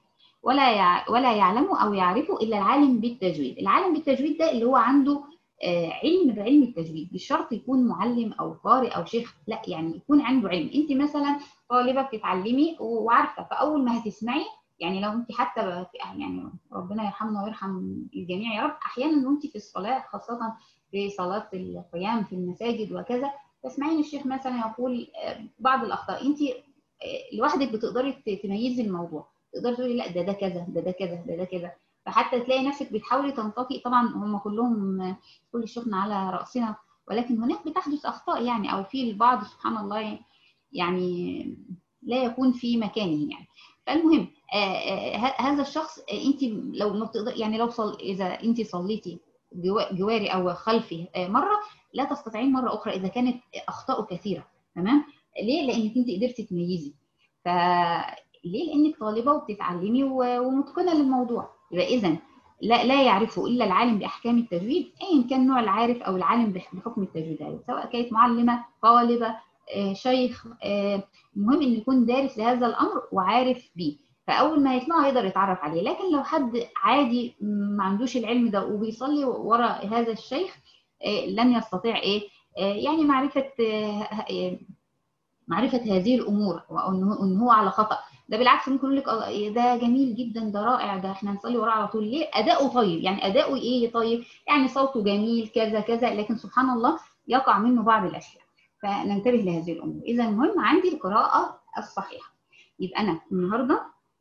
ولا يع... ولا يعلمه او يعرفه الا العالم بالتجويد العالم بالتجويد ده اللي هو عنده علم بعلم التجويد مش شرط يكون معلم او قارئ او شيخ لا يعني يكون عنده علم انت مثلا طالبه بتتعلمي وعارفه فاول ما هتسمعي يعني لو انت حتى يعني ربنا يرحمنا ويرحم الجميع يا رب احيانا وانت في الصلاه خاصه في صلاه القيام في المساجد وكذا تسمعين الشيخ مثلا يقول بعض الاخطاء انت لوحدك بتقدري تميزي الموضوع تقدري تقولي لا ده ده كذا ده ده كذا ده ده كذا فحتى تلاقي نفسك بتحاولي تنطقي طبعا هم كلهم كل الشغل على راسنا ولكن هناك بتحدث اخطاء يعني او في البعض سبحان الله يعني لا يكون في مكانه يعني فالمهم هذا الشخص انت لو ما بتقدر يعني لو صل اذا انت صليتي جواري او خلفي مره لا تستطيعين مره اخرى اذا كانت اخطاء كثيره تمام ليه لانك انت قدرتي تميزي ف ليه لانك طالبه وبتتعلمي ومتقنه للموضوع يبقى اذا لا لا يعرفه الا العالم باحكام التجويد ايا كان نوع العارف او العالم بحكم التجويد يعني سواء كانت معلمه طالبه شيخ المهم انه يكون دارس لهذا الامر وعارف بيه فاول ما يسمعه يقدر يتعرف عليه لكن لو حد عادي ما عندوش العلم ده وبيصلي ورا هذا الشيخ لن يستطيع ايه يعني معرفه معرفه هذه الامور وان هو على خطا ده بالعكس ممكن يقول لك ده جميل جدا ده رائع ده احنا نصلي وراه على طول ليه اداؤه طيب يعني اداؤه ايه طيب يعني صوته جميل كذا كذا لكن سبحان الله يقع منه بعض الاشياء فننتبه لهذه الامور اذا المهم عندي القراءه الصحيحه يبقى انا النهارده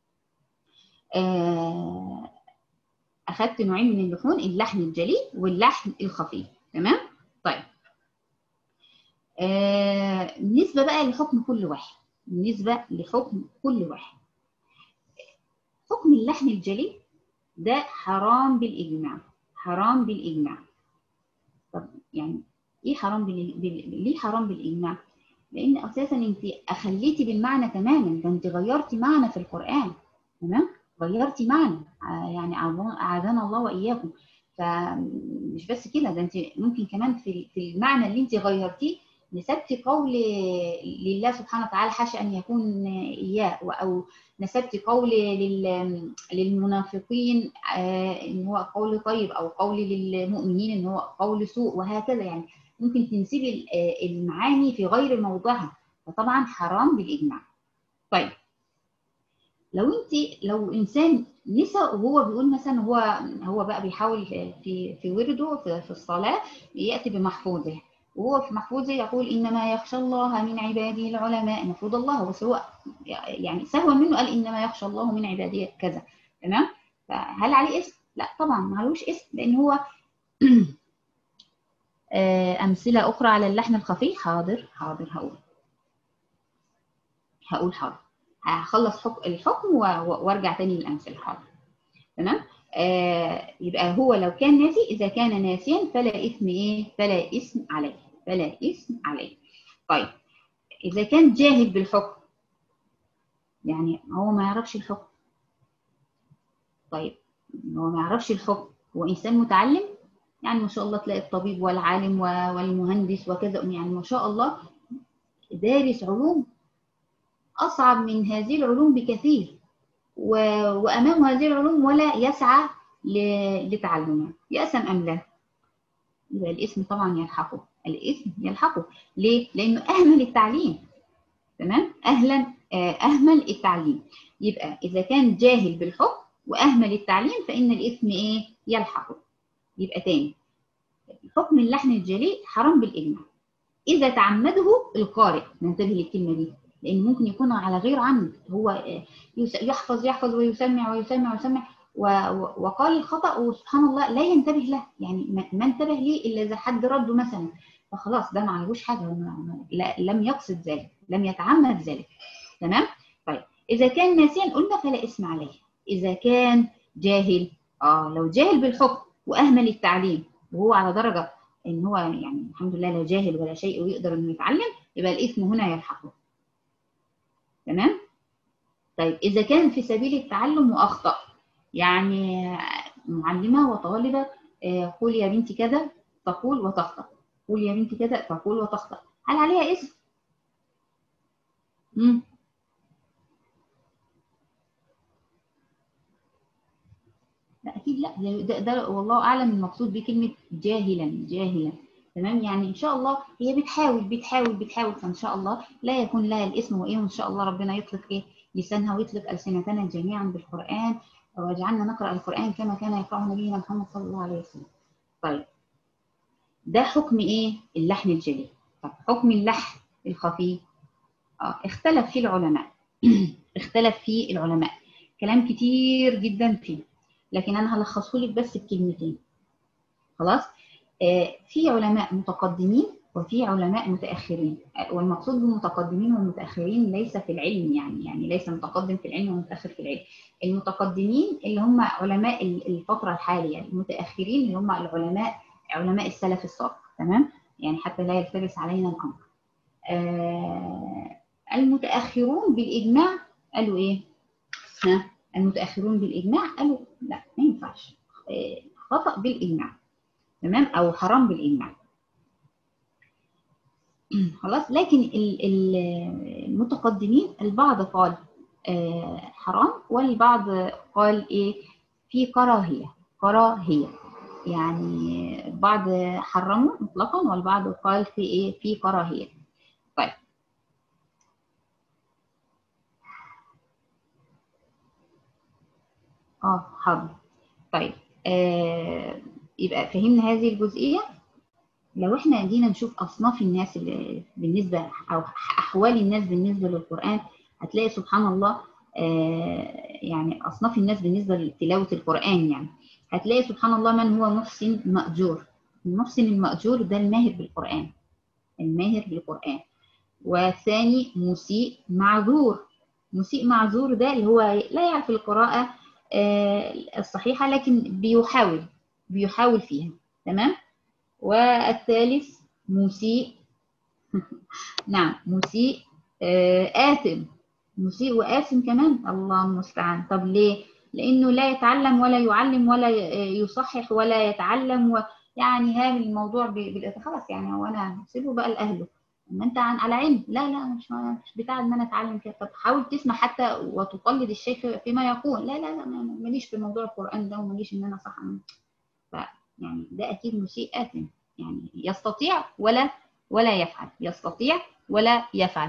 اخذت نوعين من اللحون اللحن الجلي واللحن الخفي تمام طيب آه بالنسبه بقى لحكم كل واحد بالنسبه لحكم كل واحد حكم اللحن الجلي ده حرام بالاجماع حرام بالاجماع طب يعني ايه حرام بال... بال... ليه حرام بالاجماع لان اساسا انت اخليتي بالمعنى تماما ده انت غيرتي معنى في القران تمام غيرتي معنى يعني اعاذنا الله واياكم فمش بس كده ده انت ممكن كمان في في المعنى اللي انت غيرتيه نسبتي قول لله سبحانه وتعالى حاشا ان يكون اياه او نسبتي قول للمنافقين ان هو قول طيب او قول للمؤمنين ان هو قول سوء وهكذا يعني ممكن تنسبي المعاني في غير موضعها فطبعا حرام بالاجماع طيب لو انت لو انسان نسى وهو بيقول مثلا هو هو بقى بيحاول في في ورده في, في الصلاه ياتي بمحفوظه وهو في محفوظه يقول انما يخشى الله من عباده العلماء المفروض الله بس هو يعني سهوا منه قال انما يخشى الله من عباده كذا تمام فهل عليه اسم؟ لا طبعا ما عليهوش اسم لان هو امثله اخرى على اللحن الخفي حاضر حاضر هقول هقول حاضر هخلص حكم الحكم وارجع تاني للامثله حاضر تمام آه يبقى هو لو كان ناسي اذا كان ناسيا فلا اثم ايه فلا اثم عليه فلا اثم عليه طيب اذا كان جاهل بالحكم يعني هو ما يعرفش الحكم طيب هو ما يعرفش الحكم هو انسان متعلم يعني ما شاء الله تلاقي الطبيب والعالم والمهندس وكذا يعني ما شاء الله دارس علوم أصعب من هذه العلوم بكثير و... وأمام هذه العلوم ولا يسعى ل... لتعلمها يأسم أم لا؟ يبقى الاسم طبعا يلحقه الاسم يلحقه ليه؟ لأنه أهمل التعليم تمام؟ أهلا أهمل التعليم يبقى إذا كان جاهل بالحكم وأهمل التعليم فإن الاسم إيه؟ يلحقه يبقى تاني حكم اللحن الجلي حرام بالإجماع إذا تعمده القارئ ننتبه للكلمة دي لان ممكن يكون على غير عمد هو يحفظ يحفظ ويسمع ويسمع ويسمع وقال الخطا وسبحان الله لا ينتبه له يعني ما انتبه ليه الا اذا حد رده مثلا فخلاص ده ما عليهوش حاجه لم يقصد ذلك لم يتعمد ذلك تمام طيب اذا كان ناسيا قلنا فلا اسم عليه اذا كان جاهل اه لو جاهل بالحكم واهمل التعليم وهو على درجه ان هو يعني الحمد لله لا جاهل ولا شيء ويقدر انه يتعلم يبقى الاثم هنا يلحقه تمام طيب اذا كان في سبيل التعلم واخطا يعني معلمه وطالبه قول يا بنتي كذا تقول وتخطا قول يا بنتي كذا تقول وتخطا هل عليها اسم امم لا اكيد لا ده, ده والله اعلم المقصود بكلمه جاهلا جاهلا تمام يعني ان شاء الله هي بتحاول بتحاول بتحاول فان شاء الله لا يكون لها الاسم وايه وان شاء الله ربنا يطلق ايه لسانها ويطلق السنتنا جميعا بالقران واجعلنا نقرا القران كما كان يقراه نبينا محمد صلى الله عليه وسلم. طيب ده حكم ايه؟ اللحن الجلي. طب حكم اللحن الخفي آه اختلف فيه العلماء اختلف فيه العلماء كلام كتير جدا فيه لكن انا هلخصه لك بس بكلمتين خلاص آه في علماء متقدمين وفي علماء متاخرين والمقصود بالمتقدمين والمتاخرين ليس في العلم يعني يعني ليس متقدم في العلم ومتاخر في العلم المتقدمين اللي هم علماء الفتره الحاليه المتاخرين اللي هم العلماء علماء السلف السابق تمام يعني حتى لا يلتبس علينا الامر آه المتاخرون بالاجماع قالوا ايه ها المتاخرون بالاجماع قالوا لا ما ينفعش آه خطا بالاجماع تمام او حرام بالاجماع خلاص لكن المتقدمين البعض قال آه حرام والبعض قال ايه في كراهيه كراهيه يعني البعض حرموا مطلقا والبعض قال في ايه في كراهيه طيب اه حاضر طيب آه يبقى فهمنا هذه الجزئيه لو احنا جينا نشوف اصناف الناس اللي بالنسبه او احوال الناس بالنسبه للقران هتلاقي سبحان الله آه يعني اصناف الناس بالنسبه لتلاوه القران يعني هتلاقي سبحان الله من هو محسن مأجور المحسن المأجور ده الماهر بالقرآن الماهر بالقرآن والثاني مسيء معذور مسيء معذور ده اللي هو لا يعرف القراءة الصحيحة لكن بيحاول بيحاول فيها تمام والثالث مسيء نعم مسيء آثم مسيء وآثم كمان الله المستعان طب ليه لانه لا يتعلم ولا يعلم ولا يصحح ولا يتعلم ويعني هذا الموضوع خلاص يعني هو انا سيبه بقى لاهله اما انت عن على علم لا لا مش مش بتاع ان انا اتعلم كده طب حاول تسمع حتى وتقلد الشيخ فيما يقول لا لا لا ماليش في موضوع القران ده وماليش ان انا صح ف يعني ده اكيد مسيء اثم يعني يستطيع ولا ولا يفعل يستطيع ولا يفعل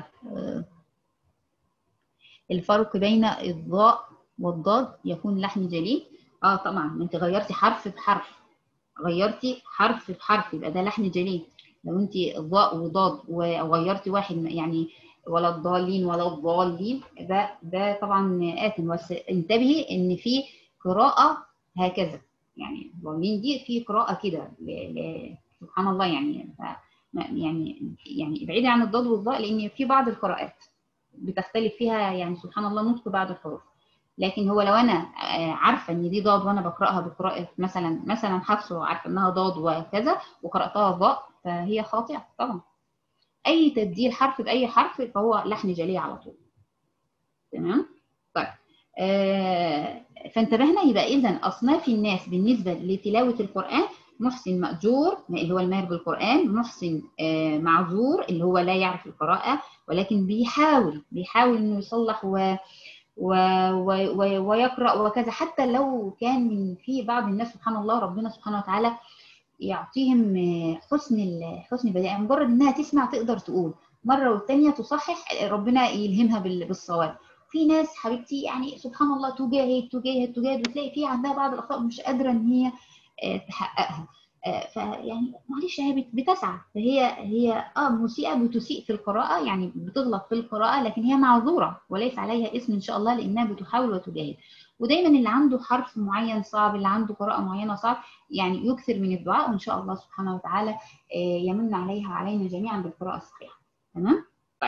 الفرق بين الضاء والضاد يكون لحن جلي اه طبعا انت غيرتي حرف بحرف غيرتي حرف بحرف يبقى ده لحن جلي لو انت ضاء وضاد وغيرتي واحد يعني ولا الضالين ولا الضالين ده ده طبعا آثم بس انتبهي ان في قراءة هكذا يعني الضالين دي في قراءة كده سبحان الله يعني يعني يعني ابعدي عن الضاد والضاء لان في بعض القراءات بتختلف فيها يعني سبحان الله نطق بعض الحروف لكن هو لو انا عارفه ان دي ضاد وانا بقراها بقراءه مثلا مثلا حفص وعارفه انها ضاد وكذا وقراتها ضاء فهي خاطئه طبعا اي تبديل حرف باي حرف فهو لحن جلي على طول تمام طيب آه فانتبهنا يبقى اذا اصناف الناس بالنسبه لتلاوه القران محسن مأجور اللي هو الماهر بالقرآن محسن آه معذور اللي هو لا يعرف القراءة ولكن بيحاول بيحاول انه يصلح و و و ويقرأ وكذا حتى لو كان من في بعض الناس سبحان الله ربنا سبحانه وتعالى يعطيهم حسن حسن بديع مجرد انها تسمع تقدر تقول مره والثانيه تصحح ربنا يلهمها بالصواب في ناس حبيبتي يعني سبحان الله تجاهد تجاهد تجاهد وتلاقي في عندها بعض الاخطاء مش قادره ان هي تحققها فيعني معلش هي بتسعى فهي هي اه مسيئه بتسيء في القراءه يعني بتغلط في القراءه لكن هي معذوره وليس عليها اسم ان شاء الله لانها بتحاول وتجاهد ودايما اللي عنده حرف معين صعب اللي عنده قراءه معينه صعب يعني يكثر من الدعاء وان شاء الله سبحانه وتعالى يمن عليها وعلينا جميعا بالقراءه الصحيحه تمام طيب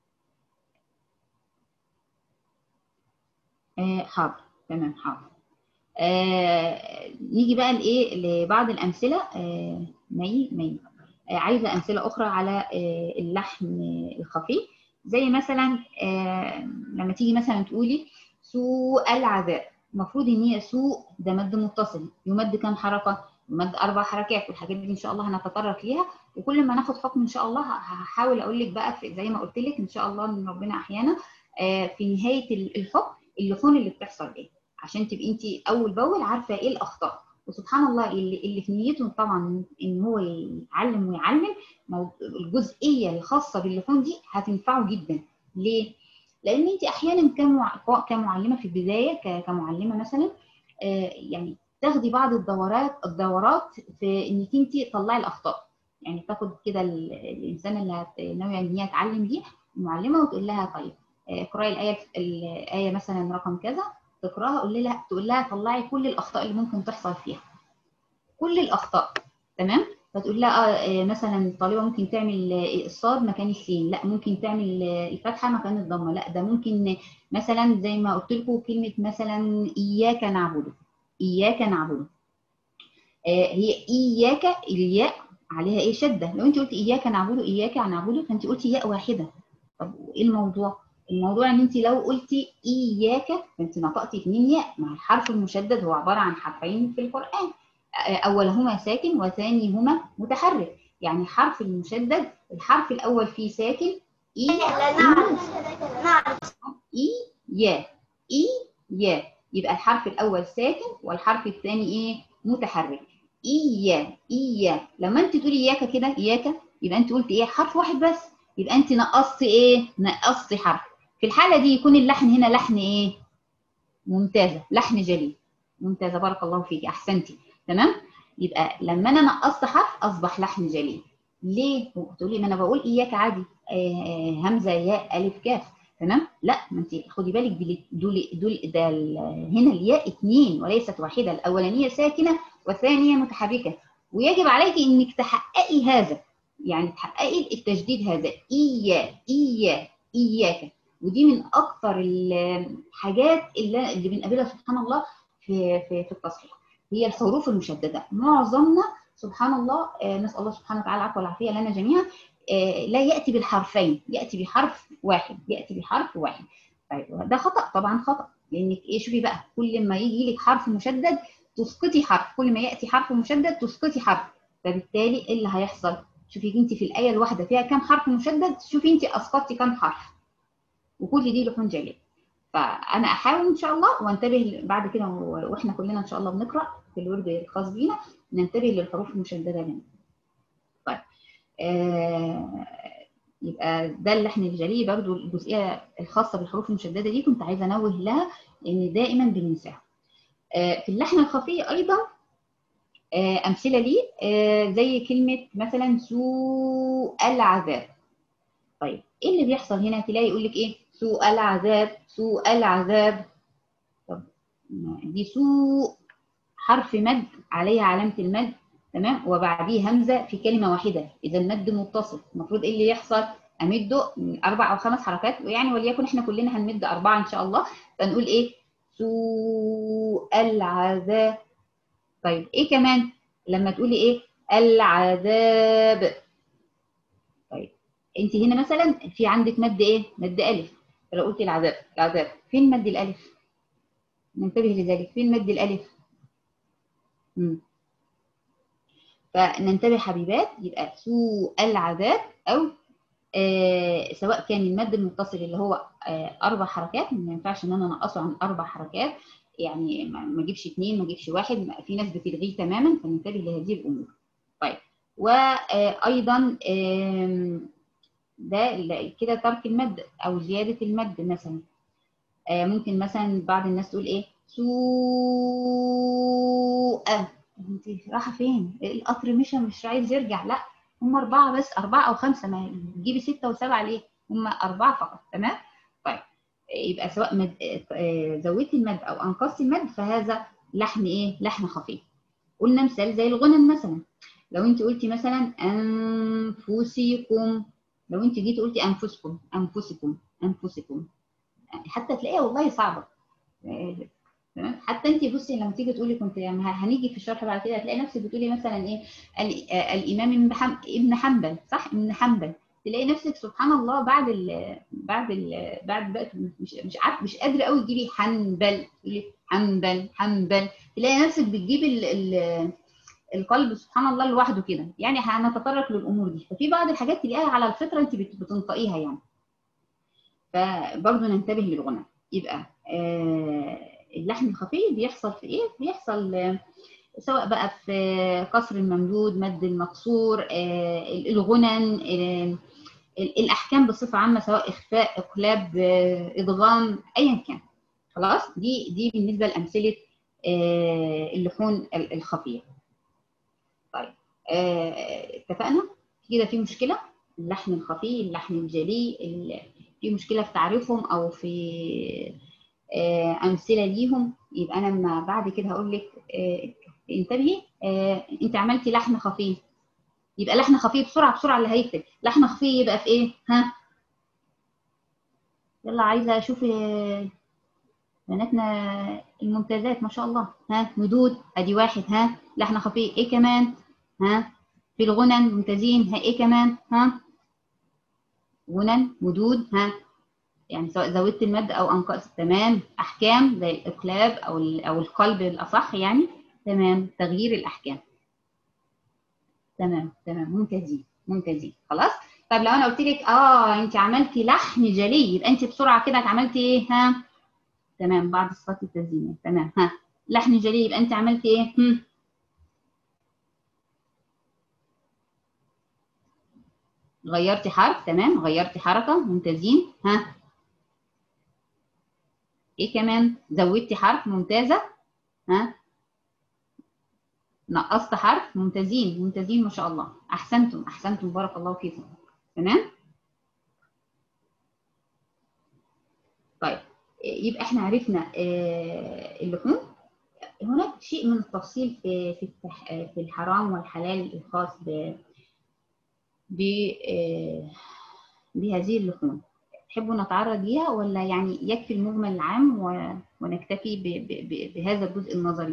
آه حاضر تمام حاضر آه نيجي بقى لايه لبعض الامثله آه مي مي آه عايزه امثله اخرى على آه اللحن الخفي زي مثلا آه لما تيجي مثلا تقولي سوء العذاب المفروض ان هي سوء ده مد متصل يمد كام حركه يمد اربع حركات والحاجات دي ان شاء الله هنتطرق ليها وكل ما ناخد حكم ان شاء الله هحاول اقول لك بقى زي ما قلت لك ان شاء الله ان ربنا احيانا آه في نهايه الحكم اللحون اللي بتحصل ايه عشان تبقي انت اول باول عارفه ايه الاخطاء وسبحان الله اللي, اللي في نيته طبعا ان هو يعلم ويعلم الجزئيه الخاصه باللحون دي هتنفعه جدا ليه لان انت احيانا كمعلمه في البدايه كمعلمه مثلا يعني تاخدي بعض الدورات الدورات في انك انت تطلعي الاخطاء يعني تاخد كده الانسان اللي ناويه ان هي تعلم دي المعلمه وتقول لها طيب اقراي الايه الايه مثلا رقم كذا تقراها قول لها تقول لها طلعي كل الاخطاء اللي ممكن تحصل فيها كل الاخطاء تمام فتقول لها اه مثلا الطالبه ممكن تعمل الصاد مكان السين لا ممكن تعمل الفتحه مكان الضمه لا ده ممكن مثلا زي ما قلت لكم كلمه مثلا اياك نعبد اياك نعبد آه هي اياك الياء عليها ايه شده لو انت قلت اياك نعبد اياك نعبد فانت قلتي ياء واحده طب ايه الموضوع الموضوع ان انت لو قلتي اياك فانت نطقتي اثنين ياء مع الحرف المشدد هو عباره عن حرفين في القران اولهما ساكن وثانيهما متحرك يعني حرف المشدد الحرف الاول فيه ساكن اي اي يا اي يا يبقى الحرف الاول ساكن والحرف الثاني ايه متحرك ايا ايا لما انت تقولي اياك كده اياك يبقى انت قلت ايه حرف واحد بس يبقى انت نقصتي ايه نقصتي حرف في الحاله دي يكون اللحن هنا لحن ايه ممتازه لحن جلي ممتازه بارك الله فيك احسنتي تمام يبقى لما انا نقصت حرف اصبح لحن جلي ليه تقولي ما انا بقول اياك عادي آه همزه ياء الف كاف تمام لا ما انت خدي بالك دول دول, دول ده هنا الياء اثنين وليست واحده الاولانيه ساكنه والثانيه متحركه ويجب عليك انك تحققي هذا يعني تحققي التجديد هذا ايا ايا اياك ودي من اكثر الحاجات اللي, اللي بنقابلها سبحان الله في في في التصحيح هي الحروف المشدده معظمنا سبحان الله نسال الله سبحانه وتعالى العفو والعافيه لنا جميعا لا ياتي بالحرفين ياتي بحرف واحد ياتي بحرف واحد طيب ده خطا طبعا خطا لانك ايه شوفي بقى كل ما يجي لك حرف مشدد تسقطي حرف كل ما ياتي حرف مشدد تسقطي حرف فبالتالي ايه اللي هيحصل شوفي انت في الايه الواحده فيها كام حرف مشدد شوفي انت اسقطتي كام حرف وكل دي لحون جليه فانا احاول ان شاء الله وانتبه بعد كده واحنا كلنا ان شاء الله بنقرا في الورد الخاص بينا ننتبه للحروف المشدده هنا طيب آه يبقى ده اللحن الجلي برضو الجزئيه الخاصه بالحروف المشدده دي كنت عايزه انوه لها لان دائما بننساها آه في اللحن الخفي ايضا آه امثله ليه آه زي كلمه مثلا سوء العذاب طيب ايه اللي بيحصل هنا تلاقي يقول لك ايه سوء العذاب سوء العذاب طب دي سوء حرف مد عليها علامه المد تمام وبعديه همزه في كلمه واحده اذا المد متصل المفروض ايه اللي يحصل امده اربع او خمس حركات يعني وليكن احنا كلنا هنمد اربعه ان شاء الله فنقول ايه سوء العذاب طيب ايه كمان لما تقولي ايه العذاب طيب انت هنا مثلا في عندك مد ايه مد الف لو قلت العذاب العذاب فين مد الالف ننتبه لذلك فين مد الالف امم فننتبه حبيبات يبقى سوء العذاب او آه سواء كان المد المتصل اللي هو آه اربع حركات ما ينفعش ان انا انقصه عن اربع حركات يعني ما اجيبش اثنين ما اجيبش واحد في ناس بتلغيه تماما فننتبه لهذه الامور طيب وايضا آه ده كده ترك المد او زياده المد مثلا ممكن مثلا بعض الناس تقول ايه سوء انت رايحه فين القطر مشى مش عايز يرجع لا هم اربعه بس اربعه او خمسه ما تجيبي سته وسبعه ليه هم اربعه فقط تمام طيب يبقى سواء مد... زودتي المد او انقصتي المد فهذا لحن ايه لحن خفيف قلنا مثال زي الغنم مثلا لو انت قلتي مثلا انفسكم لو انت جيتي قلتي انفسكم انفسكم انفسكم حتى تلاقيها والله صعبه تمام حتى انت بصي لما تيجي تقولي كنت يعني هنيجي في الشرح بعد كده هتلاقي نفسك بتقولي مثلا ايه الامام ابن حنبل صح ابن حنبل تلاقي نفسك سبحان الله بعد ال بعد ال بعد بقى مش مش عارف مش قادره قوي تجيبي حنبل تقولي حنبل حنبل تلاقي نفسك بتجيبي ال ال القلب سبحان الله لوحده كده يعني هنتطرق للامور دي ففي بعض الحاجات تلاقيها على الفطره انت بتنطقيها يعني فبرضه ننتبه للغنى يبقى آه اللحن الخفي بيحصل في ايه بيحصل آه، سواء بقى في قصر الممدود مد المقصور آه، الغنن آه، الاحكام بصفه عامه سواء اخفاء اقلاب آه، ادغام ايا كان خلاص دي دي بالنسبه لامثله آه، اللحون ال- الخفيه طيب آه، اتفقنا كده في مشكله اللحن الخفي اللحن الجلي ال- في مشكله في تعريفهم او في آه، امثله ليهم يبقى انا لما بعد كده هقول لك آه، انتبهي آه، انت عملتي لحن خفي يبقى لحن خفي بسرعه بسرعه اللي هيكتب لحن خفي يبقى في ايه ها يلا عايزه اشوف آه، بناتنا الممتازات ما شاء الله ها مدود ادي واحد ها لحن خفي ايه كمان ها في الغنن ممتازين ها ايه كمان ها غنن مدود ها يعني سواء زودت المد او انقصت تمام احكام زي الاقلاب او ال- او القلب الاصح يعني تمام تغيير الاحكام تمام تمام ممتازين ممتازين خلاص طب لو انا قلت لك اه انت عملتي لحن جلي يبقى انت بسرعه كده عملتي ايه ها تمام بعد الصفات التزيينيه تمام ها لحن جلي يبقى انت عملتي ايه هم. غيرتي حرف تمام غيرتي حركه ممتازين ها ايه كمان زودتي حرف ممتازه ها نقصت حرف ممتازين ممتازين ما شاء الله احسنتم احسنتم بارك الله فيكم تمام طيب يبقى احنا عرفنا آه، اللحوم هناك شيء من التفصيل في في التح- في الحرام والحلال الخاص ب ب آه، بهذه اللحوم تحبوا نتعرض ليها ولا يعني يكفي المجمل العام و- ونكتفي ب- ب- ب- بهذا الجزء النظري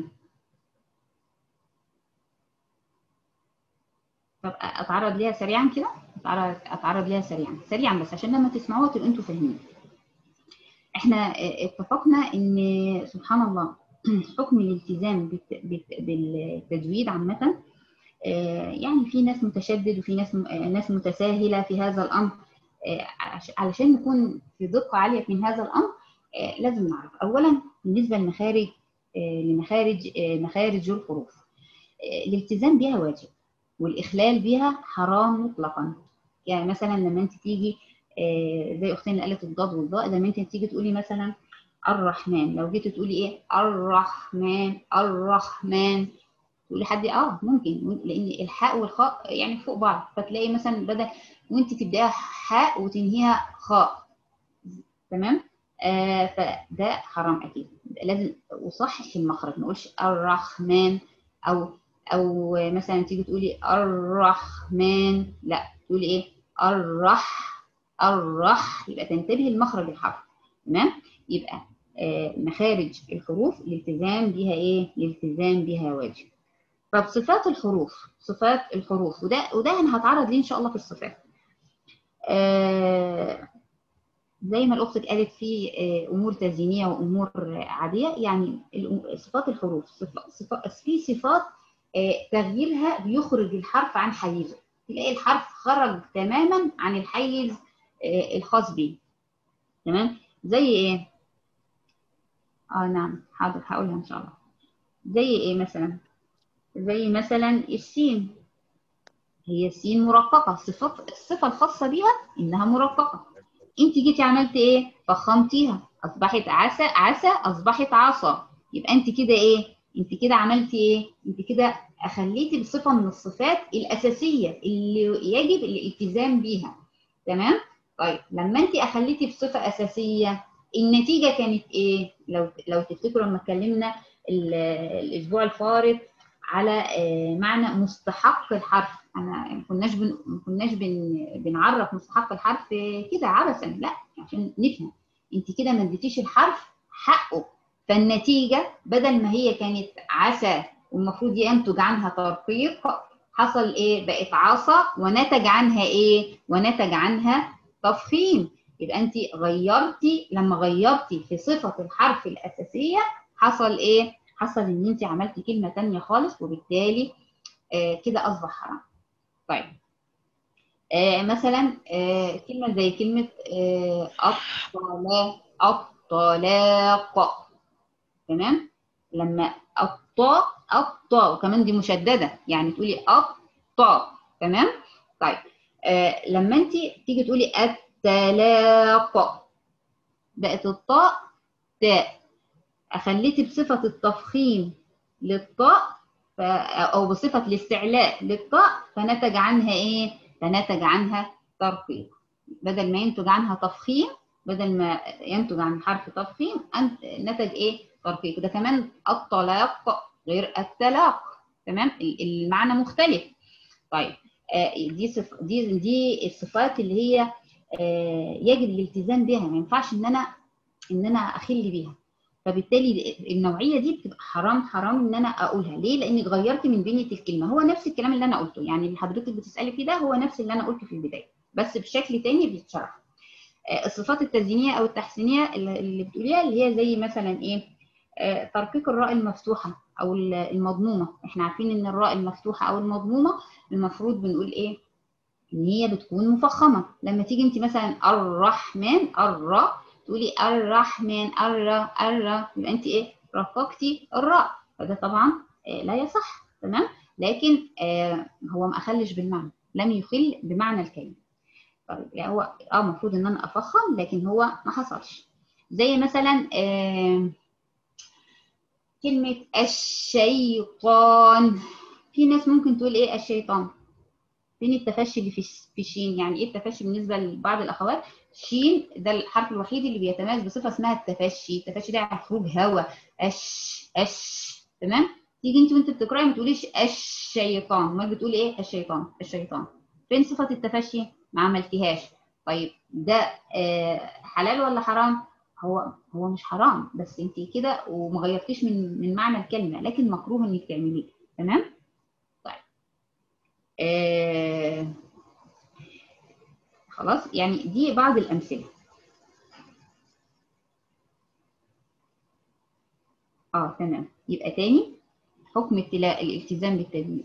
طب اتعرض ليها سريعا كده اتعرض اتعرض ليها سريعا سريعا بس عشان لما تسمعوها تبقوا انتوا فاهمين احنا اه، اتفقنا ان سبحان الله حكم الالتزام بالت- بالت- بالتجويد عامة اه، يعني في ناس متشدد وفي ناس م- اه، ناس متساهلة في هذا الأمر اه، عش- علشان نكون في دقة عالية من هذا الأمر اه، لازم نعرف أولا بالنسبة لمخارج اه، لمخارج اه، مخارج الحروف اه، الالتزام بها واجب والإخلال بها حرام مطلقا يعني مثلا لما انت تيجي آه، زي اختنا اللي قالت الضاد والضاء لما انت تيجي تقولي مثلا الرحمن لو جيتي تقولي ايه الرحمن الرحمن تقولي حد اه ممكن لان الحاء والخاء يعني فوق بعض فتلاقي مثلا بدل وانت تبداها حاء وتنهيها خاء تمام آه فده حرام اكيد يبقى لازم وصحح المخرج ما نقولش الرحمن او او مثلا تيجي تقولي الرحمن لا تقولي ايه الرح الرح يبقى تنتبهي لمخرج الحرف تمام يبقى آه مخارج الحروف الالتزام بها ايه الالتزام بها واجب طب صفات الحروف صفات الحروف وده وده انا هتعرض ليه ان شاء الله في الصفات آه زي ما الاخت قالت في آه امور تزيينيه وامور عاديه يعني الأم- صفات الحروف صفات صفات في صفات آه تغييرها بيخرج الحرف عن حيزه تلاقي الحرف خرج تماما عن الحيز آه الخاص بيه تمام زي ايه اه نعم حاضر هقولها ان شاء الله زي ايه مثلا زي مثلا السين هي السين مرققة صفة الصفة الخاصة بيها إنها مرققة أنت جيتي عملت إيه؟ فخمتيها أصبحت عسى عسى أصبحت عصا يبقى أنت كده إيه؟ أنت كده عملتي إيه؟ أنت كده أخليتي بصفة من الصفات الأساسية اللي يجب الالتزام بيها تمام؟ طيب لما أنت أخليتي بصفة أساسية النتيجة كانت إيه؟ لو لو تفتكروا لما اتكلمنا ال- الأسبوع الفارط على آه، معنى مستحق الحرف انا ما كناش بن... ما كناش بن... بنعرف مستحق الحرف كده عبثا لا عشان نفهم انت كده ما اديتيش الحرف حقه فالنتيجه بدل ما هي كانت عسى والمفروض ينتج عنها ترقيق حصل ايه بقت عصا ونتج عنها ايه ونتج عنها تفخيم يبقى انت غيرتي لما غيرتي في صفه الحرف الاساسيه حصل ايه حصل ان انت عملتي كلمه تانية خالص وبالتالي آه كده اصبح حرام طيب آه مثلا آه كلمه زي كلمه آه الطلاق الطلاق تمام لما الطاء الطاء وكمان دي مشدده يعني تقولي الطاء تمام طيب آه لما انت تيجي تقولي التلاق بقت الطاء تاء خليتي بصفه التفخيم للطاء ف... او بصفه الاستعلاء للطاء فنتج عنها ايه فنتج عنها ترقيق بدل ما ينتج عنها تفخيم بدل ما ينتج عن حرف تفخيم نتج ايه ترقيق ده كمان الطلاق غير التلاق تمام المعنى مختلف طيب دي صف دي دي الصفات اللي هي يجب الالتزام بها ما ينفعش ان انا ان انا اخل بيها فبالتالي النوعيه دي بتبقى حرام حرام ان انا اقولها ليه لاني غيرت من بنيه الكلمه هو نفس الكلام اللي انا قلته يعني اللي حضرتك بتسالي فيه ده هو نفس اللي انا قلته في البدايه بس بشكل تاني بيتشرح الصفات التزيينيه او التحسينيه اللي بتقوليها اللي هي زي مثلا ايه ترقيق الراء المفتوحه او المضمومه احنا عارفين ان الراء المفتوحه او المضمومه المفروض بنقول ايه ان هي بتكون مفخمه لما تيجي انت مثلا الرحمن الراء تقولي الرحمن الرا الرا يبقى انت ايه رققتي الراء فده طبعا لا يصح تمام لكن هو ما اخلش بالمعنى لم يخل بمعنى الكلمه طيب يعني هو اه المفروض ان انا افخم لكن هو ما حصلش زي مثلا آه كلمة الشيطان في ناس ممكن تقول ايه الشيطان فين التفشي اللي في شين يعني ايه التفشي بالنسبة لبعض الاخوات شين ده الحرف الوحيد اللي بيتميز بصفة اسمها التفشي التفشي ده يعني خروج هواء اش اش تمام تيجي انت وانت بتقراي ما تقوليش الشيطان امال بتقولي ايه الشيطان الشيطان فين صفة التفشي ما عملتيهاش طيب ده آه حلال ولا حرام هو هو مش حرام بس انت كده وما غيرتيش من من معنى الكلمه لكن مكروه انك تعمليه تمام طيب آه خلاص يعني دي بعض الامثله اه تمام يبقى تاني حكم الالتزام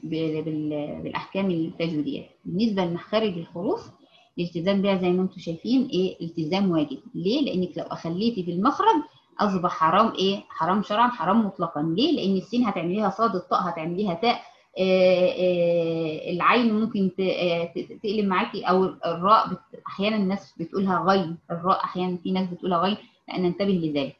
بالاحكام التجويديه بالنسبه لمخارج الحروف الالتزام بها زي ما انتم شايفين ايه التزام واجب ليه لانك لو اخليتي في المخرج اصبح حرام ايه حرام شرعا حرام مطلقا ليه لان السين هتعمليها صاد الطاء هتعمليها تاء آآ آآ العين ممكن تقلب معاكي او الراء بت... احيانا الناس بتقولها غين الراء احيانا في ناس بتقولها غين لان ننتبه لذلك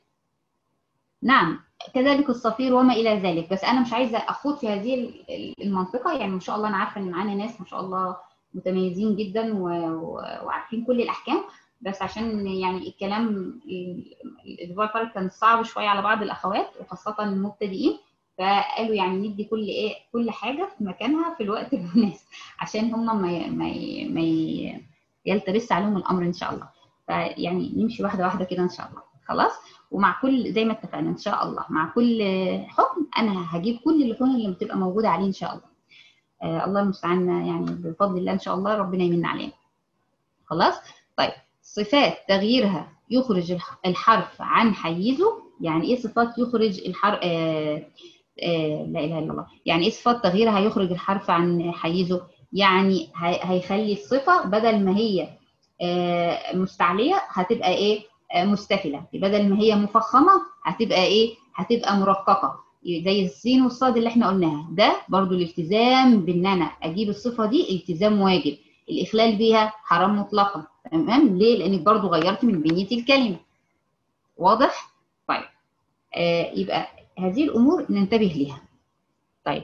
نعم كذلك الصفير وما الى ذلك بس انا مش عايزه اخوض في هذه المنطقه يعني ما شاء الله انا عارفه ان معانا ناس ما شاء الله متميزين جدا و... وعارفين كل الاحكام بس عشان يعني الكلام الاسبوع اللي فات كان صعب شويه على بعض الاخوات وخاصه المبتدئين فقالوا يعني ندي كل ايه كل حاجه في مكانها في الوقت المناسب عشان هم ما ما ما يلتبس عليهم الامر ان شاء الله فيعني نمشي واحده واحده كده ان شاء الله خلاص ومع كل زي ما اتفقنا ان شاء الله مع كل حكم انا هجيب كل اللحون اللي بتبقى موجوده عليه ان شاء الله آه الله المستعان يعني بفضل الله ان شاء الله ربنا يمن علينا خلاص طيب صفات تغييرها يخرج الحرف عن حيزه يعني ايه صفات يخرج الحرف آه آه لا اله الا الله يعني ايه صفات تغييرها يخرج الحرف عن حيزه يعني هيخلي الصفه بدل ما هي آه مستعليه هتبقى ايه آه مستفله بدل ما هي مفخمه هتبقى ايه هتبقى مرققه زي السين والصاد اللي احنا قلناها ده برضو الالتزام بان انا اجيب الصفه دي التزام واجب الاخلال بيها حرام مطلقا تمام ليه لانك برضو غيرت من بنيه الكلمه واضح طيب آه يبقى هذه الامور ننتبه ليها طيب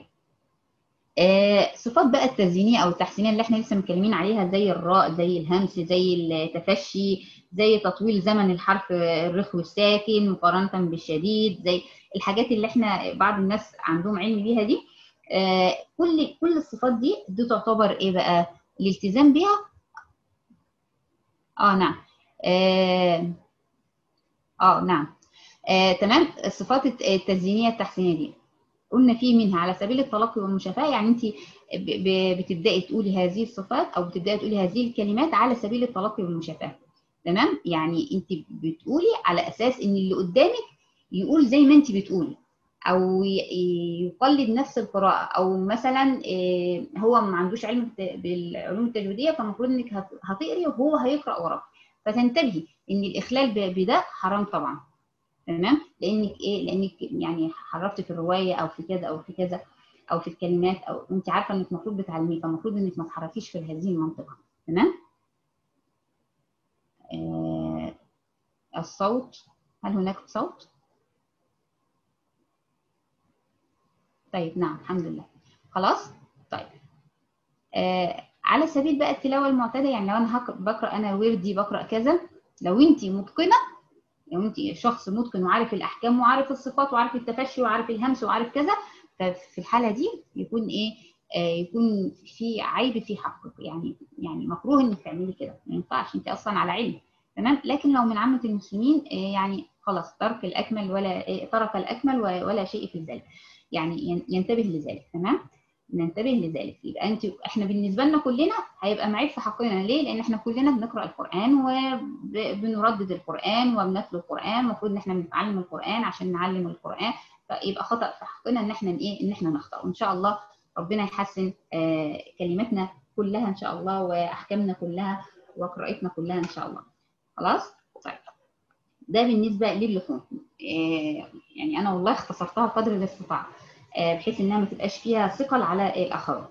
آه صفات بقى التزيينيه او التحسينيه اللي احنا لسه متكلمين عليها زي الراء زي الهمس زي التفشي زي تطويل زمن الحرف الرخو الساكن مقارنه بالشديد زي الحاجات اللي احنا بعض الناس عندهم علم بيها دي آه كل كل الصفات دي دي تعتبر ايه بقى الالتزام بيها اه نعم اه, آه نعم آه تمام الصفات التزيينيه التحسينيه دي قلنا في منها على سبيل التلقي والمشافهه يعني انت بتبداي تقولي هذه الصفات او بتبداي تقولي هذه الكلمات على سبيل التلقي والمشافهه تمام يعني انت بتقولي على اساس ان اللي قدامك يقول زي ما انت بتقولي او يقلد نفس القراءه او مثلا هو ما عندوش علم بالعلوم التجويديه فالمفروض انك هتقري وهو هيقرا وراك فتنتبهي ان الاخلال بده حرام طبعا تمام لانك ايه لانك يعني حرفت في الروايه او في كذا او في كذا او في الكلمات او انت عارفه انك المفروض بتعلميه فالمفروض انك ما تحركيش في هذه المنطقه تمام آه الصوت هل هناك صوت طيب نعم الحمد لله خلاص طيب آه على سبيل بقى التلاوه المعتاده يعني لو انا بقرا انا وردي بقرا كذا لو انت متقنه لو انت شخص متقن وعارف الاحكام وعارف الصفات وعارف التفشي وعارف الهمس وعارف كذا ففي الحاله دي يكون ايه آه يكون في عيب في حقك يعني يعني مكروه انك تعملي كده ما ينفعش انت اصلا على علم تمام لكن لو من عامه المسلمين آه يعني خلاص ترك الاكمل ولا آه ترك الاكمل ولا شيء في ذلك يعني ينتبه لذلك تمام ننتبه لذلك يبقى انت احنا بالنسبه لنا كلنا هيبقى معيب في حقنا ليه لان احنا كلنا بنقرا القران وبنردد القران وبنتلو القران المفروض ان احنا بنتعلم القران عشان نعلم القران فيبقى خطا في حقنا ان احنا ايه ان احنا نخطا وان شاء الله ربنا يحسن آه كلماتنا كلها ان شاء الله واحكامنا كلها وقراءتنا كلها ان شاء الله خلاص طيب ده بالنسبه للفون آه يعني انا والله اختصرتها قدر الاستطاعه بحيث انها ما تبقاش فيها ثقل على الاخرات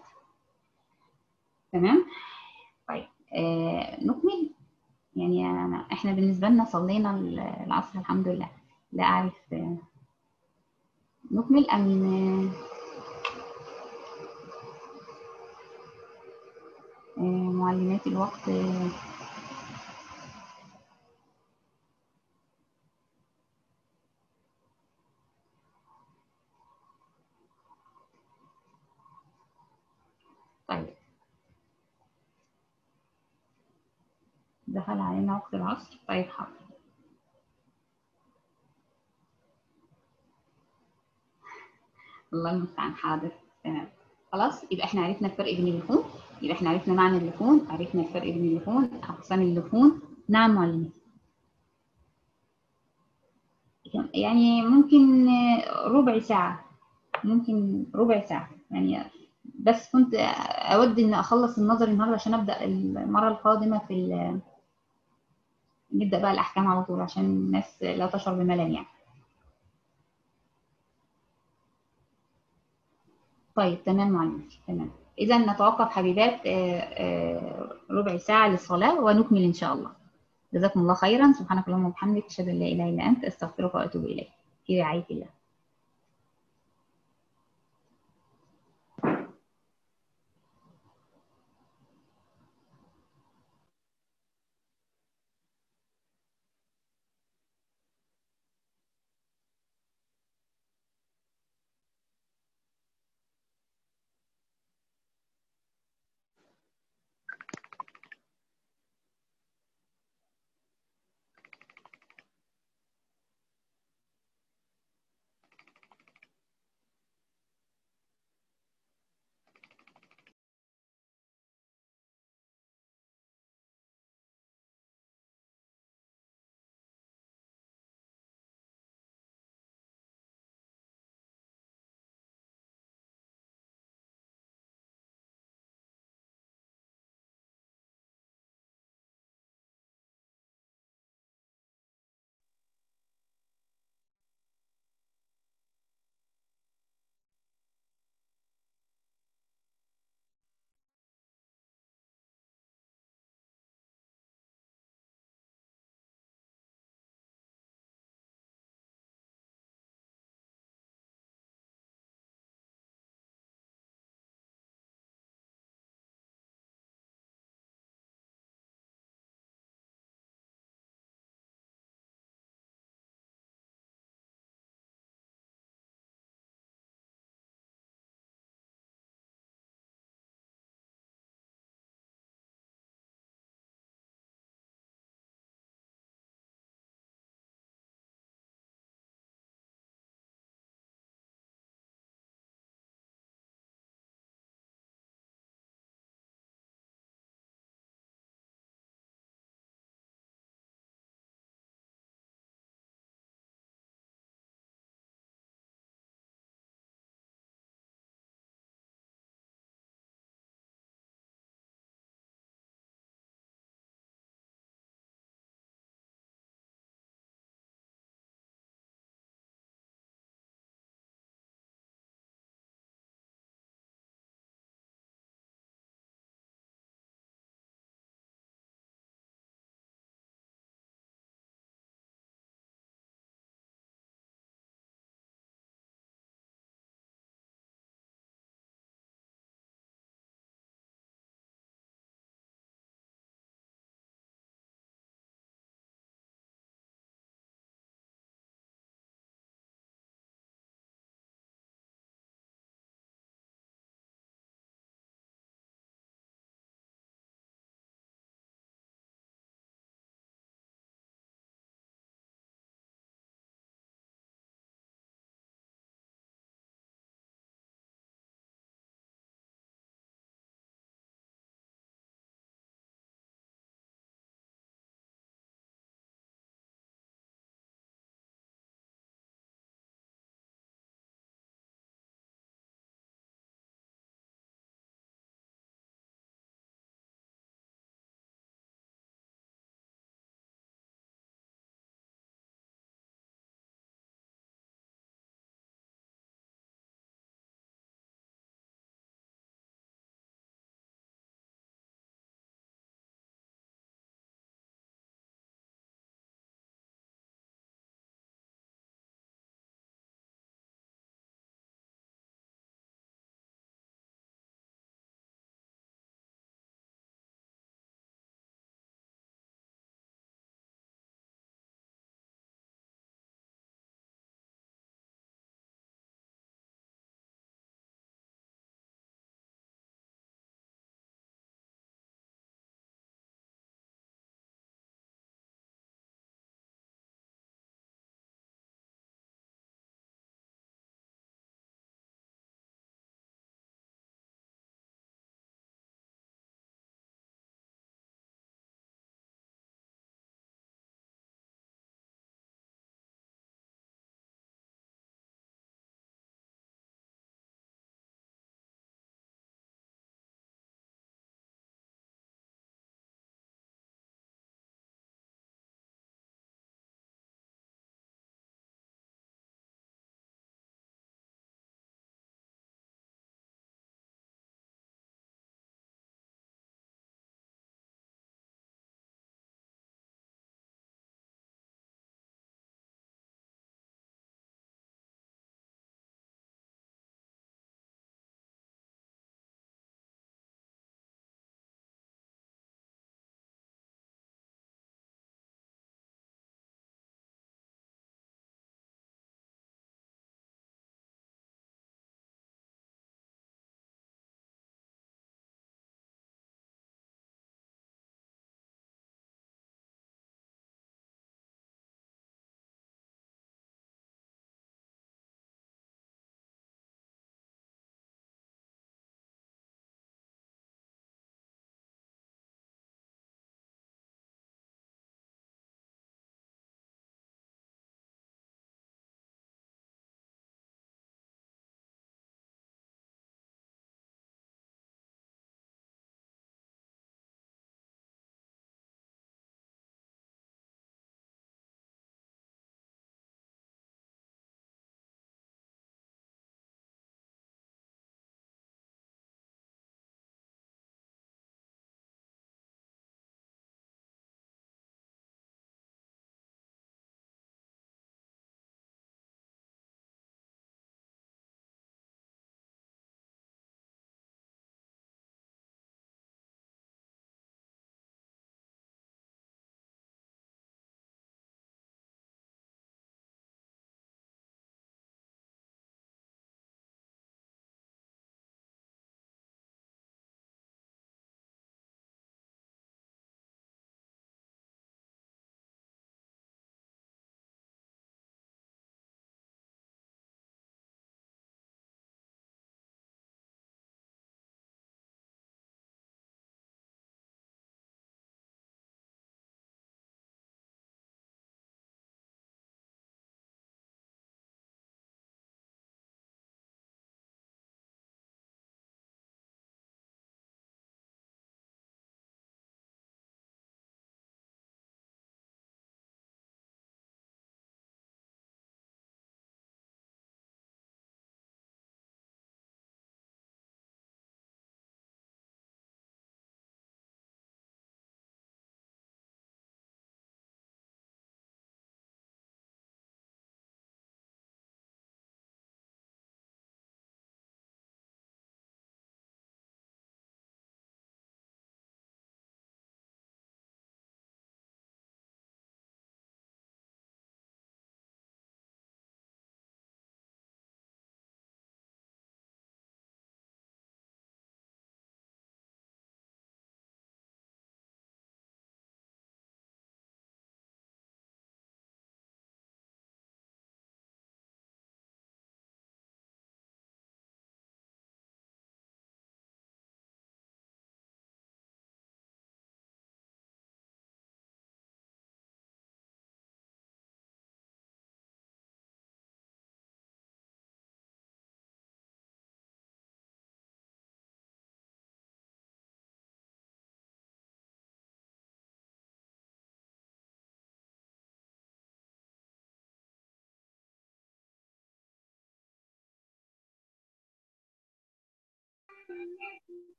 تمام طيب آه نكمل يعني أنا احنا بالنسبه لنا صلينا العصر الحمد لله لا اعرف آه نكمل ام آه معلمات الوقت طيب دخل علينا وقت العصر طيب حاضر الله المستعان حاضر تمام خلاص يبقى احنا عرفنا الفرق بين اللحون يبقى احنا عرفنا معنى اللحون عرفنا الفرق بين اللحون اقسام اللحون نعم معلمين يعني ممكن ربع ساعة ممكن ربع ساعة يعني بس كنت اود ان اخلص النظري النهارده عشان ابدا المره القادمه في نبدا بقى الاحكام على طول عشان الناس لا تشعر بملل يعني طيب تمام معلمتي تمام اذا نتوقف حبيبات ربع ساعه للصلاه ونكمل ان شاء الله جزاكم الله خيرا سبحانك اللهم وبحمدك اشهد ان لا اله الا انت استغفرك واتوب اليك في رعايه الله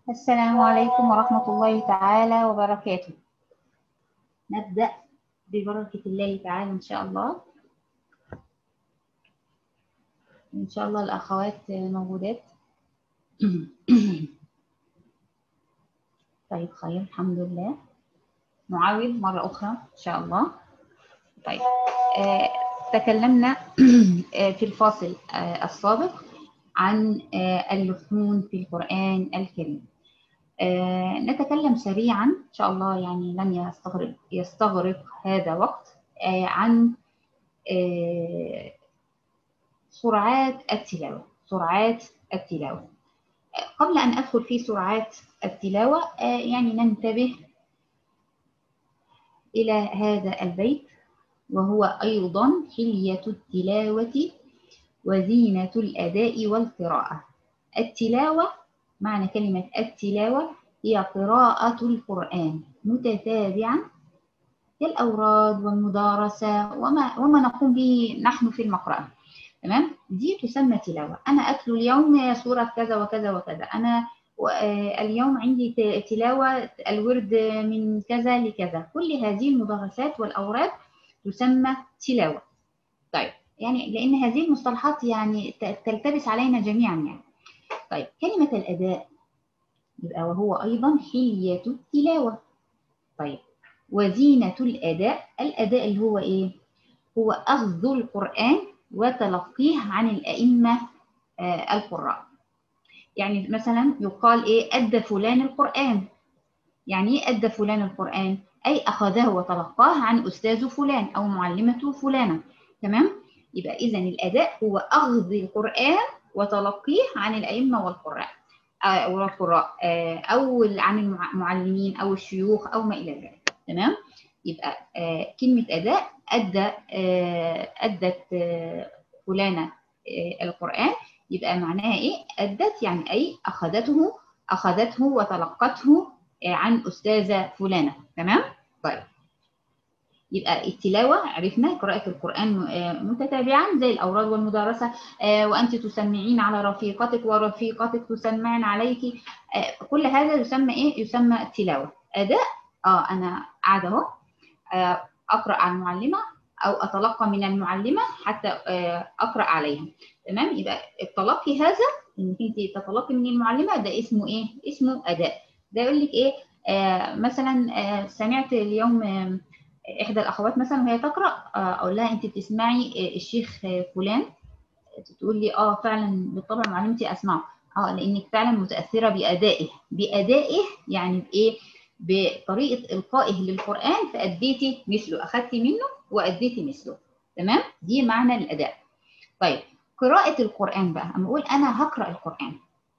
السلام عليكم ورحمة الله تعالى وبركاته نبدأ ببركة الله تعالى إن شاء الله إن شاء الله الأخوات موجودات طيب خير الحمد لله نعاود مرة أخرى إن شاء الله طيب آه تكلمنا في الفاصل آه السابق عن آه اللحون في القرآن الكريم آه نتكلم سريعا إن شاء الله يعني لن يستغرق, يستغرق هذا وقت آه عن آه سرعات التلاوة سرعات التلاوة قبل أن أدخل في سرعات التلاوة آه يعني ننتبه إلى هذا البيت وهو أيضا حلية التلاوة وزينة الأداء والقراءة التلاوة معنى كلمة التلاوة هي قراءة القرآن متتابعا كالأوراد والمدارسة وما, وما نقوم به نحن في المقرأة تمام دي تسمى تلاوة أنا أتلو اليوم سورة كذا وكذا وكذا أنا اليوم عندي تلاوة الورد من كذا لكذا كل هذه المدرسات والأوراد تسمى تلاوة طيب يعني لأن هذه المصطلحات يعني تلتبس علينا جميعا يعني طيب كلمة الأداء يبقى وهو أيضا حلية التلاوة طيب وزينة الأداء الأداء اللي هو إيه؟ هو أخذ القرآن وتلقيه عن الأئمة آه القراء يعني مثلا يقال إيه أدى فلان القرآن يعني إيه أدى فلان القرآن؟ أي أخذه وتلقاه عن أستاذ فلان أو معلمة فلانة تمام؟ يبقى إذا الأداء هو أخذ القرآن وتلقيه عن الأئمة والقراء أو القراء أو عن المعلمين أو الشيوخ أو ما إلى ذلك تمام؟ يبقى كلمة أداء أدى أدت فلانة القرآن يبقى معناها إيه؟ أدت يعني أي أخذته أخذته وتلقته عن أستاذة فلانة تمام؟ طيب يبقى التلاوة عرفنا قراءة القرآن متتابعا زي الأوراد والمدارسة وأنت تسمعين على رفيقتك ورفيقتك تسمعن عليك كل هذا يسمى إيه؟ يسمى التلاوة أداء آه أنا قاعدة أهو أقرأ على المعلمة أو أتلقى من المعلمة حتى أقرأ عليها تمام يبقى التلقي هذا إنك أنت تتلقي من المعلمة ده اسمه إيه؟ اسمه أداء ده يقول لك إيه؟ آه مثلا آه سمعت اليوم آه احدى الاخوات مثلا وهي تقرا اقول لها انت بتسمعي الشيخ فلان تقول لي اه فعلا بالطبع معلمتي اسمعه اه لانك فعلا متاثره بادائه بادائه يعني بايه بطريقه القائه للقران فاديتي مثله اخذتي منه واديتي مثله تمام دي معنى الاداء طيب قراءه القران بقى اما اقول انا هقرا القران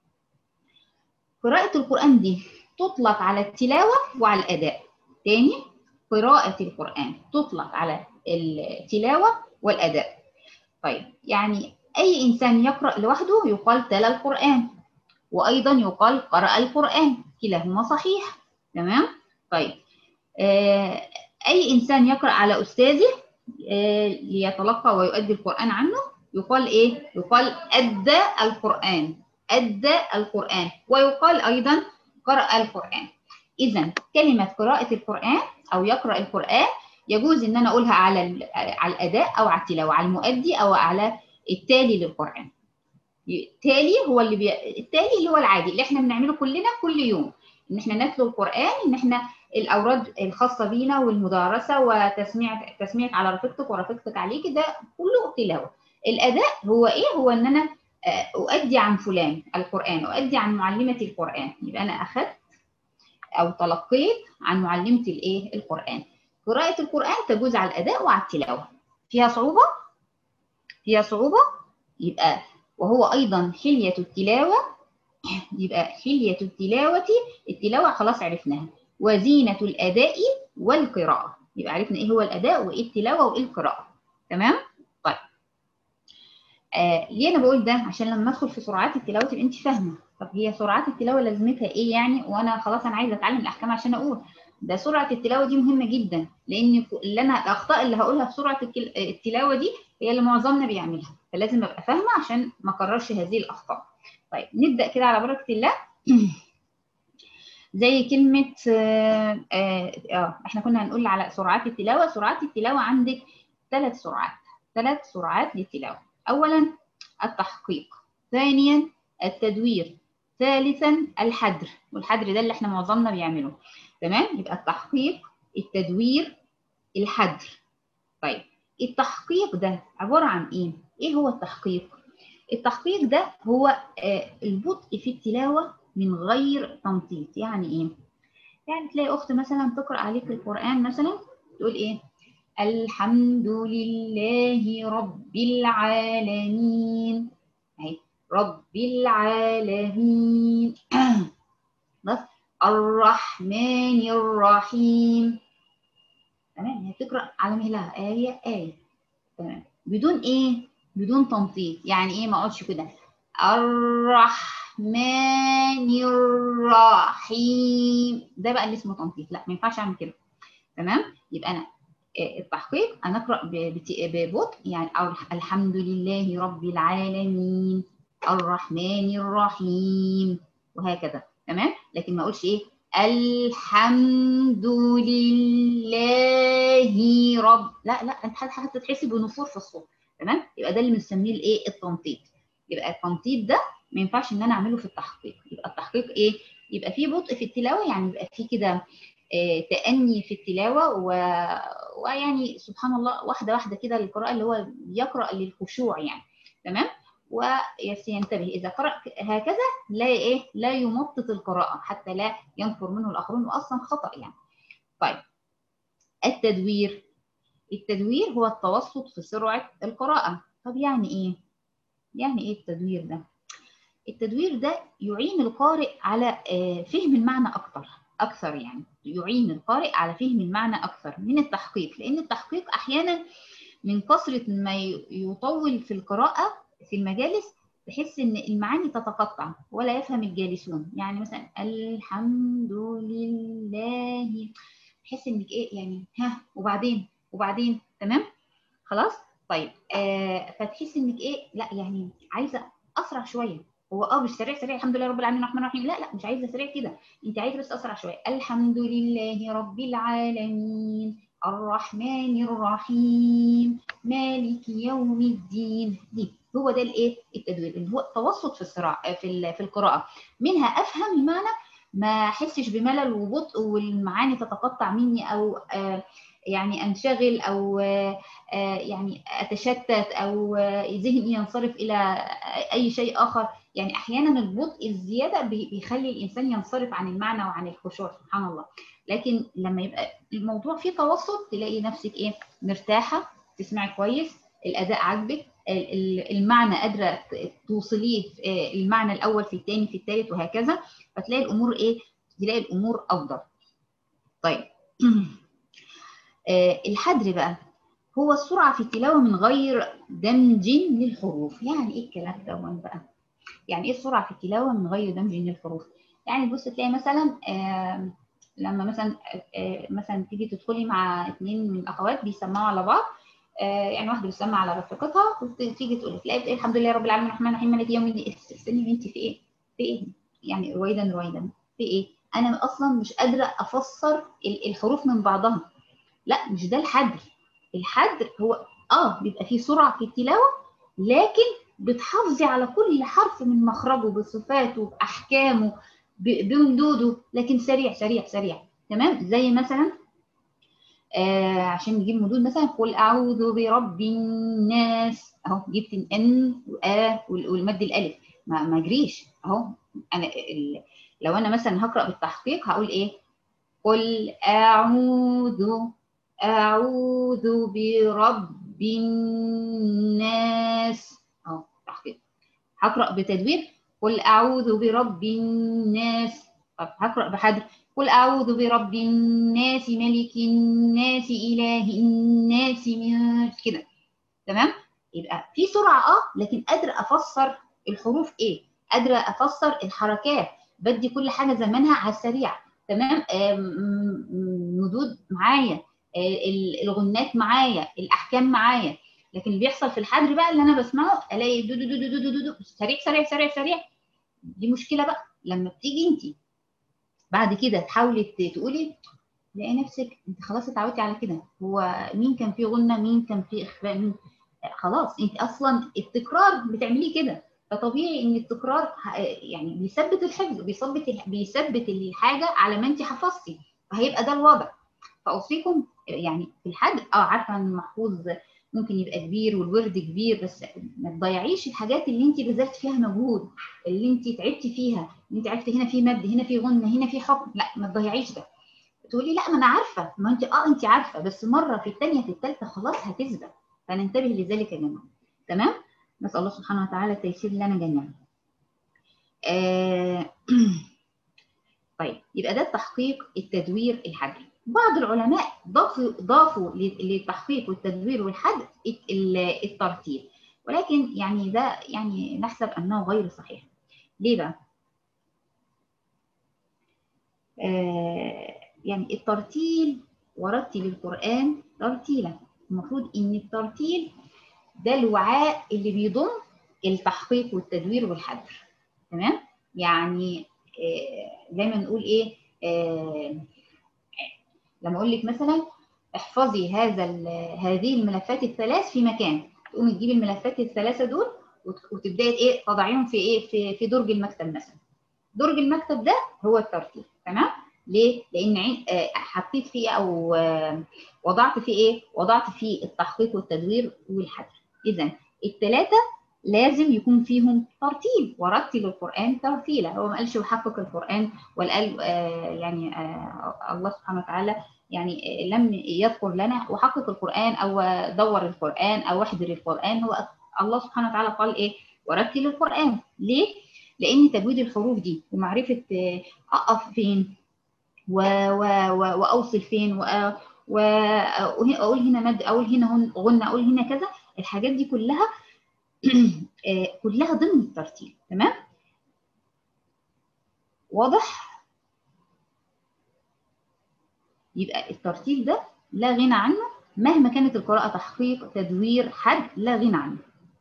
قراءه القران دي تطلق على التلاوه وعلى الاداء تاني قراءة القرآن تطلق على التلاوة والأداء طيب يعني أي إنسان يقرأ لوحده يقال تلا القرآن وأيضا يقال قرأ القرآن كلاهما صحيح تمام طيب آه أي إنسان يقرأ على أستاذه آه ليتلقى ويؤدي القرآن عنه يقال إيه؟ يقال أدى القرآن أدى القرآن ويقال أيضا قرأ القرآن إذا كلمة قراءة القرآن أو يقرأ القرآن يجوز إن أنا أقولها على على الأداء أو على التلاوة على المؤدي أو على التالي للقرآن. التالي هو اللي بي... التالي اللي هو العادي اللي إحنا بنعمله كلنا كل يوم إن إحنا نتلو القرآن إن إحنا الأوراد الخاصة بينا والمدارسة وتسميع تسميع على رفيقتك ورفيقتك عليكي ده كله تلاوة. الأداء هو إيه؟ هو إن أنا أؤدي عن فلان القرآن، أؤدي عن معلمة القرآن، يبقى أنا أخذت او تلقيت عن معلمه الايه القران قراءه القران تجوز على الاداء وعلى التلاوه فيها صعوبه فيها صعوبه يبقى وهو ايضا حليه التلاوه يبقى حليه التلاوه التلاوه خلاص عرفناها وزينه الاداء والقراءه يبقى عرفنا ايه هو الاداء وايه التلاوه وايه القراءه تمام طيب آه ليه انا بقول ده عشان لما ادخل في سرعات التلاوه تبقى انت فاهمه طب هي سرعات التلاوه لازمتها ايه يعني وانا خلاص انا عايزه اتعلم الاحكام عشان اقول ده سرعه التلاوه دي مهمه جدا لان اللي انا الاخطاء اللي هقولها في سرعه التلاوه دي هي اللي معظمنا بيعملها فلازم ابقى فاهمه عشان ما اكررش هذه الاخطاء طيب نبدا كده على بركه الله زي كلمه آه, آه, اه احنا كنا هنقول على سرعات التلاوه سرعات التلاوه عندك ثلاث سرعات ثلاث سرعات للتلاوه اولا التحقيق ثانيا التدوير ثالثا الحدر والحدر ده اللي احنا معظمنا بيعمله تمام يبقى التحقيق التدوير الحدر طيب التحقيق ده عباره عن ايه ايه هو التحقيق التحقيق ده هو البطء في التلاوه من غير تنطيط يعني ايه يعني تلاقي اخت مثلا تقرا عليك القران مثلا تقول ايه الحمد لله رب العالمين اهي رب العالمين بس الرحمن الرحيم تمام هي بتقرا على مهلها ايه ايه تمام بدون ايه بدون تنطيط يعني ايه ما اقعدش كده الرحمن الرحيم ده بقى اللي اسمه تنطيط لا ما ينفعش اعمل كده تمام يبقى انا التحقيق انا اقرا ببطء يعني أو الحمد لله رب العالمين الرحمن الرحيم وهكذا تمام لكن ما اقولش ايه الحمد لله رب لا لا انت هتتحسب بنفور في الصوت تمام يبقى ده اللي بنسميه الايه التنطيط يبقى التنطيط ده ما ينفعش ان انا اعمله في التحقيق يبقى التحقيق ايه يبقى فيه بطء في التلاوه يعني يبقى فيه كده آه تأني في التلاوة و... ويعني سبحان الله واحدة واحدة كده القراءة اللي هو يقرأ للخشوع يعني تمام وينتبه إذا قرأ هكذا لا إيه لا يمطط القراءة حتى لا ينفر منه الآخرون وأصلا خطأ يعني طيب التدوير التدوير هو التوسط في سرعة القراءة طب يعني إيه؟ يعني إيه التدوير ده؟ التدوير ده يعين القارئ على فهم المعنى أكثر أكثر يعني يعين القارئ على فهم المعنى أكثر من التحقيق لأن التحقيق أحيانا من كثرة ما يطول في القراءة في المجالس تحس إن المعاني تتقطع ولا يفهم الجالسون يعني مثلا الحمد لله تحس إنك إيه يعني ها وبعدين وبعدين تمام خلاص طيب آه فتحس إنك إيه لا يعني عايزة أسرع شوية هو اه مش سريع سريع الحمد لله رب العالمين الرحمن الرحيم لا لا مش عايزه سريع كده انت عايزه بس اسرع شويه الحمد لله رب العالمين الرحمن الرحيم مالك يوم الدين دي هو ده الايه التدوير اللي هو التوسط في الصراع في في القراءه منها افهم المعنى ما احسش بملل وبطء والمعاني تتقطع مني او آه يعني انشغل او يعني اتشتت او ذهني ينصرف الى اي شيء اخر يعني احيانا البطء الزياده بيخلي الانسان ينصرف عن المعنى وعن الخشوع سبحان الله لكن لما يبقى الموضوع فيه توسط تلاقي نفسك ايه مرتاحه تسمعي كويس الاداء عاجبك المعنى قادره توصليه المعنى الاول في الثاني في الثالث وهكذا فتلاقي الامور ايه تلاقي الامور افضل طيب الحدر بقى هو السرعة في التلاوة من غير دمج للحروف يعني ايه الكلام ده بقى يعني ايه السرعة في التلاوة من غير دمج للحروف يعني بص تلاقي مثلا آه لما مثلا آه مثلا تيجي تدخلي مع اثنين من الاخوات بيسمعوا على بعض آه يعني واحده بتسمع على رفيقتها وتيجي تقول تلاقي الحمد لله رب العالمين الرحمن الرحيم مالك يوم الدين استني بنتي في ايه في ايه يعني رويدا رويدا في ايه انا اصلا مش قادره افسر الحروف من بعضها لا مش ده الحدر الحدر هو اه بيبقى فيه سرعه في التلاوه لكن بتحافظي على كل حرف من مخرجه بصفاته باحكامه بمدوده لكن سريع سريع سريع تمام زي مثلا آه عشان نجيب مدود مثلا قل اعوذ برب الناس اهو جبت الان وآ والمد الالف ما ما اجريش اهو انا لو انا مثلا هقرا بالتحقيق هقول ايه قل اعوذ أعوذ برب الناس أهو تحقيق هقرأ بتدوير قل أعوذ برب الناس طب هقرأ بحدر قل أعوذ برب الناس ملك الناس إله الناس من كده تمام يبقى في سرعة اه لكن قادرة أفسر الحروف إيه قادرة أفسر الحركات بدي كل حاجة زمانها على السريع تمام مدود معايا الغنات معايا الاحكام معايا لكن اللي بيحصل في الحدر بقى اللي انا بسمعه الاقي دو دو دو دو دو دو سريع سريع سريع سريع دي مشكله بقى لما بتيجي انت بعد كده تحاولي تقولي تلاقي نفسك انت خلاص اتعودتي على كده هو مين كان فيه غنى مين كان فيه اخفاء مين خلاص انت اصلا التكرار بتعمليه كده فطبيعي ان التكرار يعني بيثبت الحفظ بيثبت بيثبت الحاجه على ما انت حفظتي فهيبقى ده الوضع فاوصيكم يعني في الحد اه عارفه ان المحفوظ ممكن يبقى كبير والورد كبير بس ما تضيعيش الحاجات اللي انت بذلت فيها مجهود اللي انت تعبتي فيها اللي انت عرفتي هنا في مد هنا في غنه هنا في حكم لا ما تضيعيش ده تقولي لا ما انا عارفه ما انت اه انت عارفه بس مره في الثانيه في الثالثه خلاص هتثبت فننتبه لذلك يا جماعه تمام نسال الله سبحانه وتعالى التيسير لنا جميعا آه طيب يبقى ده التحقيق التدوير الحدري بعض العلماء ضافوا ضافوا للتحقيق والتدوير والحد الترتيب ولكن يعني ده يعني نحسب انه غير صحيح ليه بقى آه يعني الترتيل ورتل القران ترتيلا المفروض ان الترتيل ده الوعاء اللي بيضم التحقيق والتدوير والحذر تمام يعني آه زي ما نقول ايه آه لما اقول لك مثلا احفظي هذا هذه الملفات الثلاث في مكان تقومي تجيبي الملفات الثلاثه دول وتبداي ايه تضعيهم في ايه في في درج المكتب مثلا درج المكتب ده هو الترتيب تمام ليه لان عين آه حطيت فيه او آه وضعت فيه ايه وضعت فيه التحقيق والتدوير والحذر اذا الثلاثه لازم يكون فيهم ترتيل ورتل القرآن ترتيلا هو ما قالش يحقق القرآن ولا قال آه يعني آه الله سبحانه وتعالى يعني لم يذكر لنا وحقق القرآن أو دور القرآن أو احضر القرآن هو الله سبحانه وتعالى قال إيه ورتل القرآن ليه؟ لأن تجويد الحروف دي ومعرفة أقف فين و و و وأوصل فين وأقول هنا مد أقول هنا غنى أقول هنا كذا الحاجات دي كلها كلها ضمن الترتيب تمام واضح يبقى الترتيب ده لا غنى عنه مهما كانت القراءة تحقيق تدوير حد لا غنى عنه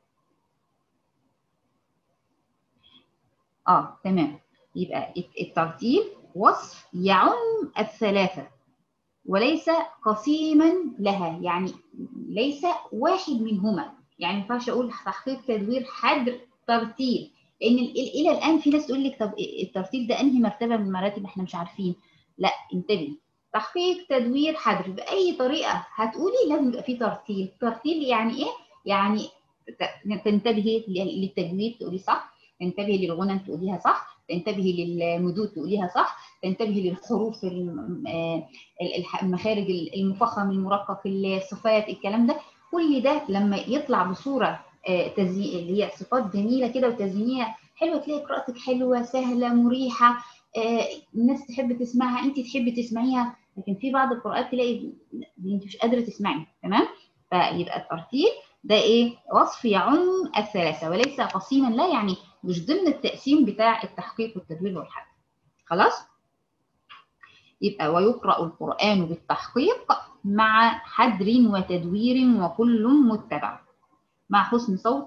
اه تمام يبقى الترتيب وصف يعم الثلاثة وليس قسيما لها يعني ليس واحد منهما يعني ما ينفعش اقول تحقيق تدوير حدر ترتيب لان الى الان في ناس تقول لك طب الترتيب ده انهي مرتبه من المراتب احنا مش عارفين لا انتبهي تحقيق تدوير حدر باي طريقه هتقولي لازم يبقى في ترتيب ترتيب يعني ايه يعني تنتبهي للتجويد تقولي صح تنتبهي للغنى تقوليها صح تنتبهي للمدود تقوليها صح تنتبهي للحروف المخارج المفخم المرقق الصفات الكلام ده كل ده لما يطلع بصوره تزيين اللي هي صفات جميله كده وتزيينيه حلوه تلاقي قراءتك حلوه سهله مريحه الناس تحب تسمعها انت تحبي تسمعيها لكن في بعض القراءات تلاقي انت مش قادره تسمعي تمام فيبقى الترتيل ده ايه وصف يعم الثلاثه وليس قسيما لا يعني مش ضمن التقسيم بتاع التحقيق والتدوير والحد خلاص يبقى ويقرأ القرآن بالتحقيق مع حدر وتدوير وكل متبع مع حسن صوت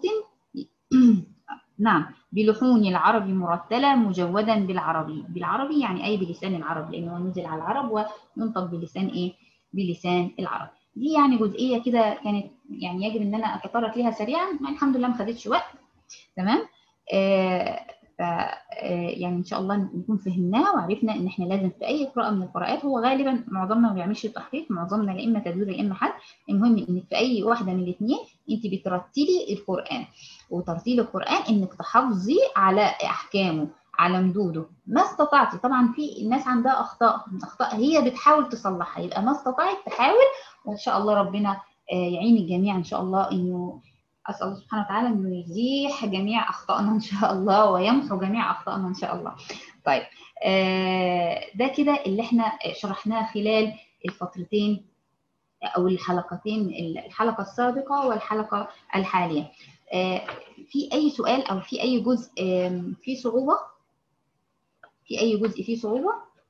نعم بلحون العرب مرتلة مجودا بالعربي بالعربي يعني أي بلسان العرب لأنه نزل على العرب وينطق بلسان إيه بلسان العرب دي يعني جزئية كده كانت يعني يجب إن أنا أتطرق ليها سريعا الحمد لله ما خدتش وقت تمام آه ف يعني ان شاء الله نكون فهمناها وعرفنا ان احنا لازم في اي قراءه من القراءات هو غالبا معظمنا ما بيعملش تحقيق معظمنا يا اما تدوير يا اما حد المهم ان في اي واحده من الاثنين انت بترتلي القران وترتيل القران انك تحافظي على احكامه على مدوده ما استطعتي طبعا في الناس عندها اخطاء اخطاء هي بتحاول تصلحها يبقى ما استطعت تحاول وان شاء الله ربنا يعين الجميع ان شاء الله انه اسال الله سبحانه وتعالى انه يزيح جميع اخطائنا ان شاء الله ويمحو جميع اخطائنا ان شاء الله. طيب آه ده كده اللي احنا شرحناه خلال الفترتين او الحلقتين الحلقه السابقه والحلقه الحاليه. آه في اي سؤال او في اي جزء آه في صعوبه؟ في اي جزء فيه صعوبه؟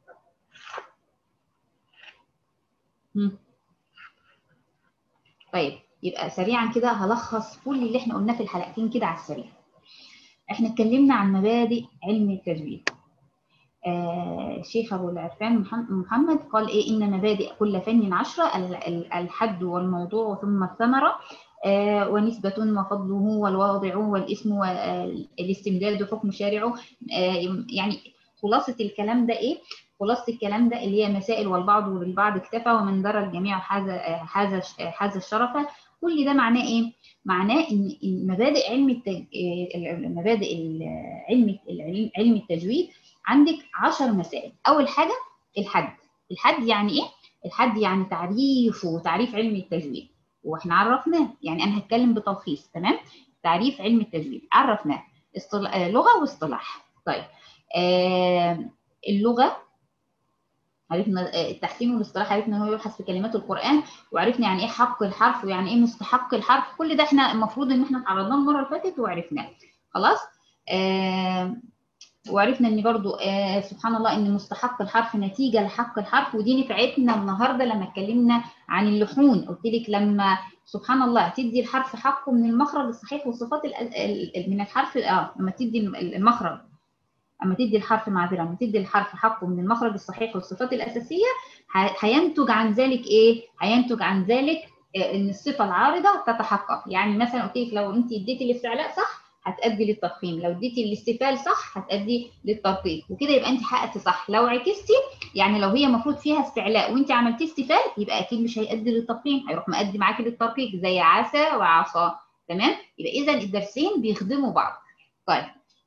مم. طيب يبقى سريعا كده هلخص كل اللي احنا قلناه في الحلقتين كده على السريع احنا اتكلمنا عن مبادئ علم التجويد الشيخ ابو العرفان محمد قال ايه ان مبادئ كل فن عشرة الحد والموضوع ثم الثمره ونسبة وفضله والواضع والاسم والاستمداد حكم شارعه يعني خلاصة الكلام ده ايه؟ خلاصة الكلام ده اللي هي مسائل والبعض وبالبعض اكتفى ومن درى الجميع حاز حاز حاز الشرف كل ده معناه ايه؟ معناه ان مبادئ علم التج... مبادئ علم علم التجويد عندك 10 مسائل، أول حاجة الحد، الحد يعني ايه؟ الحد يعني تعريفه تعريف علم التجويد واحنا عرفناه يعني انا هتكلم بتلخيص تمام؟ تعريف علم التجويد عرفناه اصطلاح لغة واصطلاح طيب آه اللغة عرفنا التحسين والاصطلاح عرفنا ان هو يبحث في كلمات القران وعرفنا يعني ايه حق الحرف ويعني ايه مستحق الحرف كل ده احنا المفروض ان احنا اتعرضناه المره اللي فاتت وعرفناه خلاص آه وعرفنا ان برضو آه سبحان الله ان مستحق الحرف نتيجه لحق الحرف ودي نفعتنا النهارده لما اتكلمنا عن اللحون قلت لك لما سبحان الله تدي الحرف حقه من المخرج الصحيح والصفات من الحرف اه لما تدي المخرج اما تدي الحرف معذره لما تدي الحرف حقه من المخرج الصحيح والصفات الاساسيه هينتج عن ذلك ايه هينتج عن ذلك ان الصفه العارضه تتحقق يعني مثلا قلت لك لو انت اديتي الاستعلاء صح هتأدي للتفخيم لو اديتي الاستفال صح هتأدي للترقيق وكده يبقى انت حققتي صح لو عكستي يعني لو هي المفروض فيها استعلاء وانت عملتي استفال يبقى اكيد مش هيأدي للتفخيم هيروح مأدي معاكي للترقيق زي عسى وعصا تمام يبقى اذا الدرسين بيخدموا بعض طيب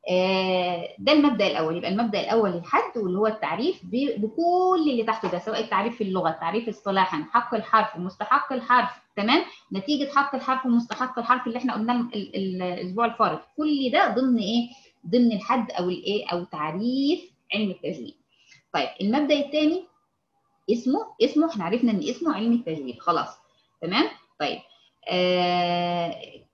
ده المبدا الاول يبقى المبدا الاول الحد واللي هو التعريف بكل اللي تحته ده سواء التعريف في اللغه التعريف اصطلاحا حق الحرف ومستحق الحرف تمام نتيجه حق الحرف ومستحق الحرف اللي احنا قلناه الاسبوع الفارط كل ده ضمن ايه ضمن الحد او الايه او تعريف علم التجويد طيب المبدا الثاني اسمه اسمه احنا عرفنا ان اسمه علم التجويد خلاص تمام طيب آه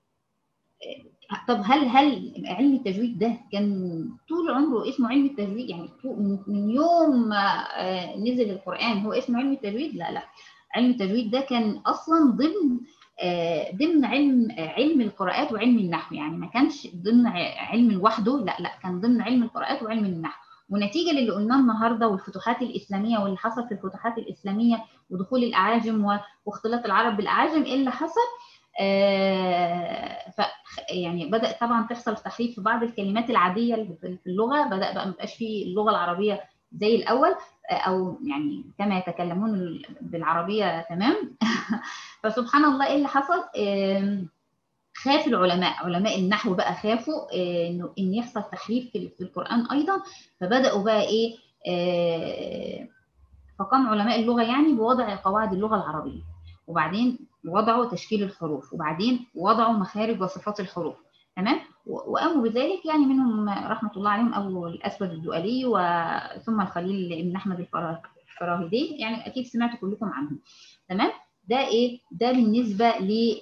طب هل هل علم التجويد ده كان طول عمره اسمه علم التجويد يعني من يوم ما نزل القرآن هو اسمه علم التجويد لا لا علم التجويد ده كان اصلا ضمن ضمن علم علم القراءات وعلم النحو يعني ما كانش ضمن علم لوحده لا لا كان ضمن علم القراءات وعلم النحو ونتيجه للي قلناه النهارده والفتوحات الاسلاميه واللي حصل في الفتوحات الاسلاميه ودخول الاعاجم واختلاط العرب بالاعاجم ايه اللي حصل؟ آه ف يعني بدا طبعا تحصل تحريف في بعض الكلمات العاديه اللي في اللغه بدا بقى ما بقاش في اللغه العربيه زي الاول او يعني كما يتكلمون بالعربيه تمام فسبحان الله ايه اللي حصل آه خاف العلماء علماء النحو بقى خافوا آه انه ان يحصل تحريف في القران ايضا فبداوا بقى ايه فقام علماء اللغه يعني بوضع قواعد اللغه العربيه وبعدين وضعوا تشكيل الحروف وبعدين وضعوا مخارج وصفات الحروف تمام وقاموا بذلك يعني منهم رحمه الله عليهم ابو الاسود الدؤلي وثم الخليل ابن احمد الفراهيدي يعني اكيد سمعتوا كلكم عنهم تمام ده ايه ده بالنسبه ل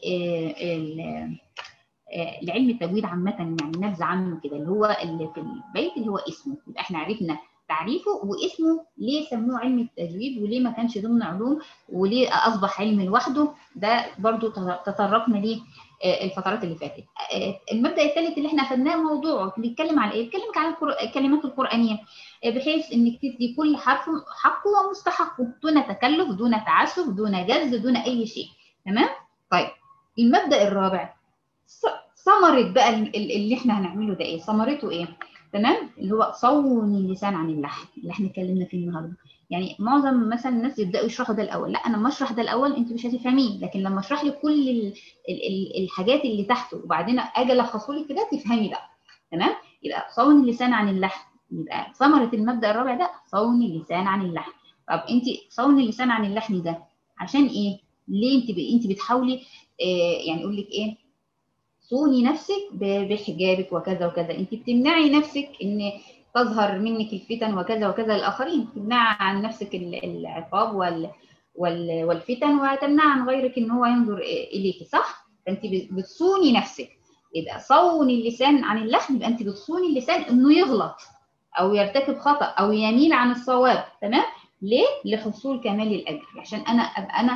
لعلم التجويد عامه يعني نبذه عنه كده اللي هو اللي في البيت اللي هو اسمه يبقى احنا عرفنا تعريفه واسمه ليه سموه علم التجويد وليه ما كانش ضمن علوم وليه اصبح علم لوحده ده برضو تطرقنا ليه الفترات اللي فاتت المبدا الثالث اللي احنا اخذناه موضوعه بيتكلم على ايه بيتكلم على الكلمات القرانيه بحيث انك تدي كل حرف حقه ومستحقه دون تكلف دون تعسف دون جز دون اي شيء تمام طيب المبدا الرابع ثمره بقى اللي احنا هنعمله ده ايه ثمرته ايه تمام اللي هو صون اللسان عن اللحن اللي احنا اتكلمنا فيه النهارده يعني معظم مثلا الناس يبداوا يشرحوا ده الاول لا انا لما اشرح ده الاول انت مش هتفهميه لكن لما اشرح لك كل ال ال ال الحاجات اللي تحته وبعدين اجي الخصه لك كده تفهمي بقى تمام يبقى صون اللسان عن اللحن يبقى ثمره المبدا الرابع ده صون اللسان عن اللحن طب انت صون اللسان عن اللحن ده عشان ايه ليه انت انت بتحاولي إيه يعني اقول لك ايه صوني نفسك بحجابك وكذا وكذا انت بتمنعي نفسك ان تظهر منك الفتن وكذا وكذا للاخرين تمنعي عن نفسك العقاب وال والفتن وتمنع عن غيرك ان هو ينظر اليك صح فانت بتصوني نفسك يبقى صون اللسان عن اللحن يبقى انت بتصوني اللسان انه يغلط او يرتكب خطا او يميل عن الصواب تمام ليه لحصول كمال الاجر عشان انا ابقى انا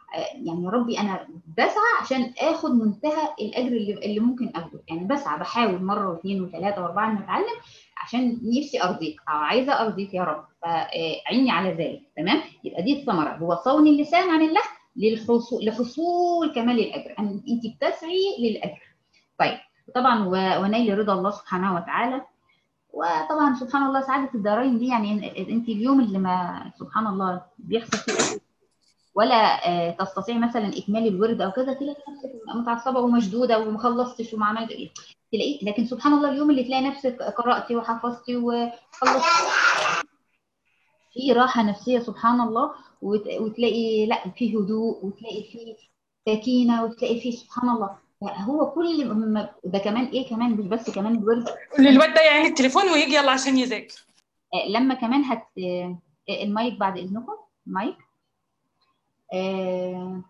يعني يا ربي انا بسعى عشان اخد منتهى الاجر اللي, اللي ممكن اخده يعني بسعى بحاول مره واثنين وثلاثه واربعه ان اتعلم عشان نفسي ارضيك او عايزه ارضيك يا رب فعيني على ذلك تمام يبقى دي الثمره هو صون اللسان عن الله للحصول لحصول كمال الاجر انت بتسعي للاجر طيب طبعا ونيل رضا الله سبحانه وتعالى وطبعا سبحان الله سعاده الدارين دي يعني انت اليوم اللي ما سبحان الله بيحصل فيه ولا تستطيع مثلا اكمال الورد او كذا تلاقي نفسك متعصبه ومشدوده وما خلصتش وما عملت ايه تلاقي لكن سبحان الله اليوم اللي تلاقي نفسك قراتي وحفظتي وخلصتي في راحه نفسيه سبحان الله وتلاقي لا في هدوء وتلاقي في سكينه وتلاقي في سبحان الله هو كل ما ده كمان ايه كمان مش بس كمان الورد للواد ده يعني التليفون ويجي يلا عشان يذاكر لما كمان هت المايك بعد اذنكم مايك آه...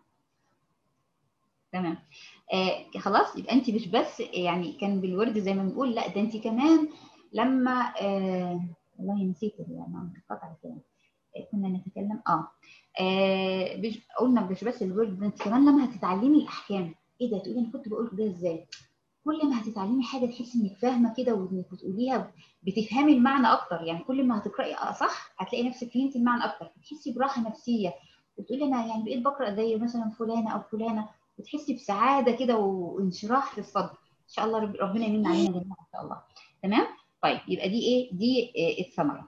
تمام آه خلاص يبقى انت مش بس يعني كان بالورد زي ما بنقول لا ده انت كمان لما آه... والله نسيت يعني قطع الكلام كنا نتكلم اه, آه بش... قلنا مش بس الورد ده انت كمان لما هتتعلمي الاحكام ايه ده تقولي انا كنت بقول ده ازاي كل ما هتتعلمي حاجه تحسي انك فاهمه كده وانك بتقوليها بتفهمي المعنى اكتر يعني كل ما هتقراي صح هتلاقي نفسك فهمتي المعنى اكتر بتحسي براحه نفسيه وتقولي انا يعني بقيت بقرا زي مثلا فلانه او فلانه وتحسي بسعاده كده وانشراح في الصدر ان شاء الله ربنا يمن علينا جميعا ان شاء الله تمام طيب يبقى دي ايه دي إيه الثمره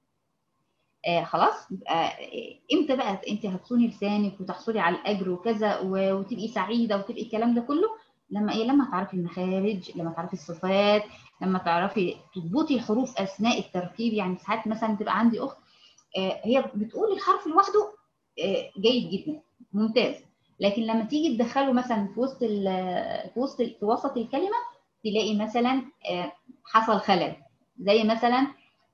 آه خلاص يبقى امتى بقى انت هتصوني لسانك وتحصلي على الاجر وكذا وتبقي سعيده وتبقي الكلام ده كله لما ايه لما تعرفي المخارج لما تعرفي الصفات لما تعرفي تضبطي الحروف اثناء الترتيب يعني ساعات مثلا تبقى عندي اخت آه هي بتقول الحرف لوحده آه جيد جدا ممتاز لكن لما تيجي تدخله مثلا في وسط في وسط في وسط الكلمه تلاقي مثلا حصل خلل زي مثلا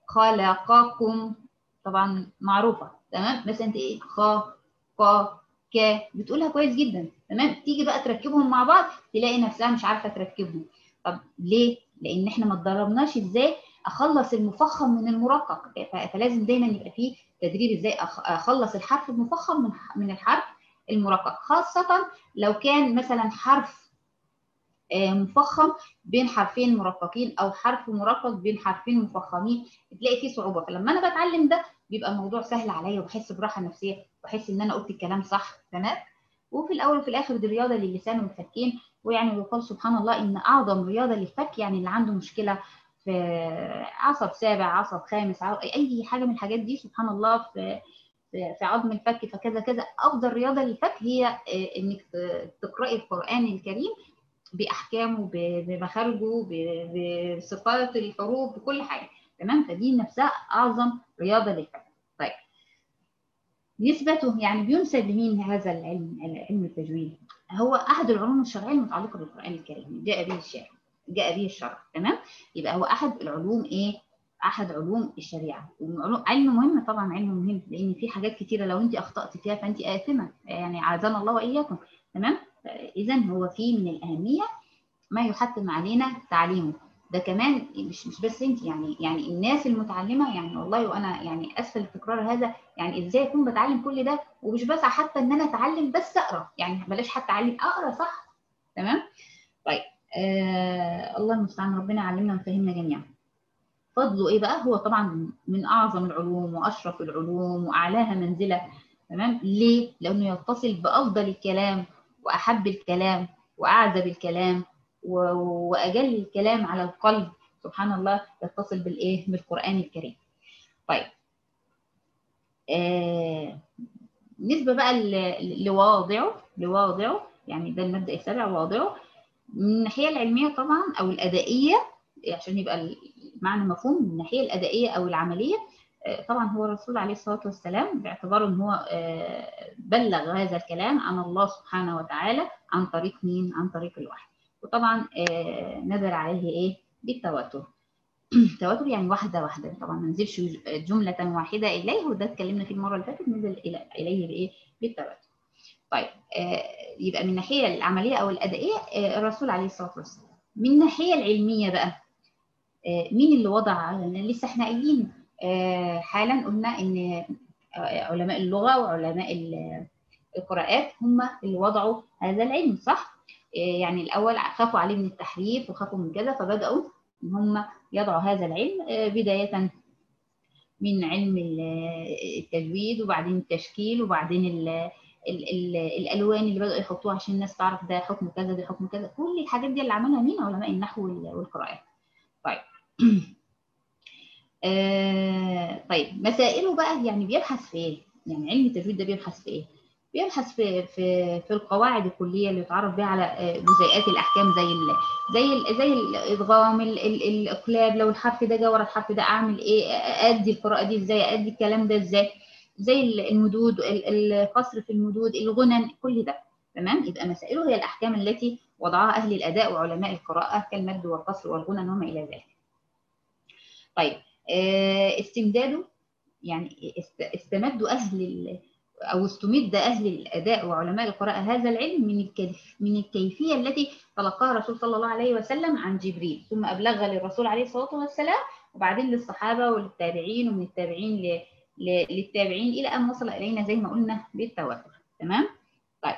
خلقكم طبعا معروفه تمام بس انت ايه خ ق ك بتقولها كويس جدا تمام تيجي بقى تركبهم مع بعض تلاقي نفسها مش عارفه تركبهم طب ليه لان احنا ما اتدربناش ازاي اخلص المفخم من المرقق فلازم دايما يبقى فيه تدريب ازاي اخلص الحرف المفخم من من الحرف المرقق خاصه لو كان مثلا حرف مفخم بين حرفين مرققين او حرف مرقق بين حرفين مفخمين تلاقي فيه صعوبه فلما انا بتعلم ده بيبقى الموضوع سهل عليا وبحس براحه نفسيه وبحس ان انا قلت الكلام صح تمام وفي الاول وفي الاخر دي رياضه للسان والفكين ويعني يقال سبحان الله ان اعظم رياضه للفك يعني اللي عنده مشكله في عصب سابع عصب خامس عصب اي حاجه من الحاجات دي سبحان الله في في عظم الفك فكذا كذا افضل رياضه للفك هي انك تقراي القران الكريم باحكامه بمخارجه بصفات الحروف بكل حاجه تمام فدي نفسها اعظم رياضه للفك طيب نسبته يعني بينسب لمين هذا العلم علم التجويد هو احد العلوم الشرعيه المتعلقه بالقران الكريم جاء به الشارع جاء به الشرع تمام يبقى هو احد العلوم ايه احد علوم الشريعه علم مهم طبعا علم مهم لان في حاجات كتيره لو انت اخطات فيها فانت اثمه يعني عاذنا الله واياكم تمام اذا هو في من الاهميه ما يحتم علينا تعليمه ده كمان مش مش بس انت يعني يعني الناس المتعلمه يعني والله وانا يعني اسفه التكرار هذا يعني ازاي اكون بتعلم كل ده ومش بس حتى ان انا اتعلم بس اقرا يعني بلاش حتى اعلم اقرا صح تمام طيب آه الله المستعان ربنا يعلمنا ويفهمنا جميعا فضله ايه بقى هو طبعا من اعظم العلوم واشرف العلوم واعلاها منزله تمام ليه لانه يتصل بافضل الكلام واحب الكلام واعذب الكلام واجل الكلام على القلب سبحان الله يتصل بالايه بالقران الكريم طيب آه بالنسبه بقى لواضعه لواضعه يعني ده المبدا السابع واضعه من الناحيه العلميه طبعا او الادائيه عشان يبقى المعنى مفهوم من الناحيه الادائيه او العمليه طبعا هو الرسول عليه الصلاه والسلام باعتباره ان هو بلغ هذا الكلام عن الله سبحانه وتعالى عن طريق مين؟ عن طريق الوحي. وطبعا نزل عليه ايه؟ بالتواتر. التواتر يعني واحده واحده طبعا ما نزلش جمله واحده اليه وده اتكلمنا فيه المره اللي فاتت نزل اليه بايه؟ بالتواتر. طيب يبقى من الناحيه العمليه او الادائيه الرسول عليه الصلاه والسلام. من الناحيه العلميه بقى مين اللي وضع لسه احنا قايلين حالا قلنا ان علماء اللغه وعلماء القراءات هم اللي وضعوا هذا العلم صح؟ يعني الأول خافوا عليه من التحريف وخافوا من كذا فبدأوا إن هم يضعوا هذا العلم بداية من علم التجويد وبعدين التشكيل وبعدين ال ال ال الالوان اللي بداوا يحطوها عشان الناس تعرف ده حكم كذا ده حكم كذا كل الحاجات دي اللي عملها مين علماء النحو والقراءات طيب آه طيب مسائله بقى يعني بيبحث في ايه يعني علم التجويد ده بيبحث في ايه بيبحث في في في القواعد الكليه اللي يتعرف بها على جزيئات الاحكام زي ال زي ال زي الادغام ال ال الاقلاب لو الحرف ده جه ورا الحرف ده اعمل ايه ادي القراءه دي ازاي ادي الكلام ده ازاي زي المدود القصر في المدود الغنن كل ده تمام يبقى مسائله هي الاحكام التي وضعها اهل الاداء وعلماء القراءه كالمد والقصر والغنن وما الى ذلك طيب استمداده يعني استمدوا اهل او استمد اهل الاداء وعلماء القراءه هذا العلم من الكيف من الكيفيه التي تلقاها الرسول صلى الله عليه وسلم عن جبريل ثم ابلغها للرسول عليه الصلاه والسلام وبعدين للصحابه وللتابعين ومن التابعين للتابعين الى ان وصل الينا زي ما قلنا بالتواتر تمام طيب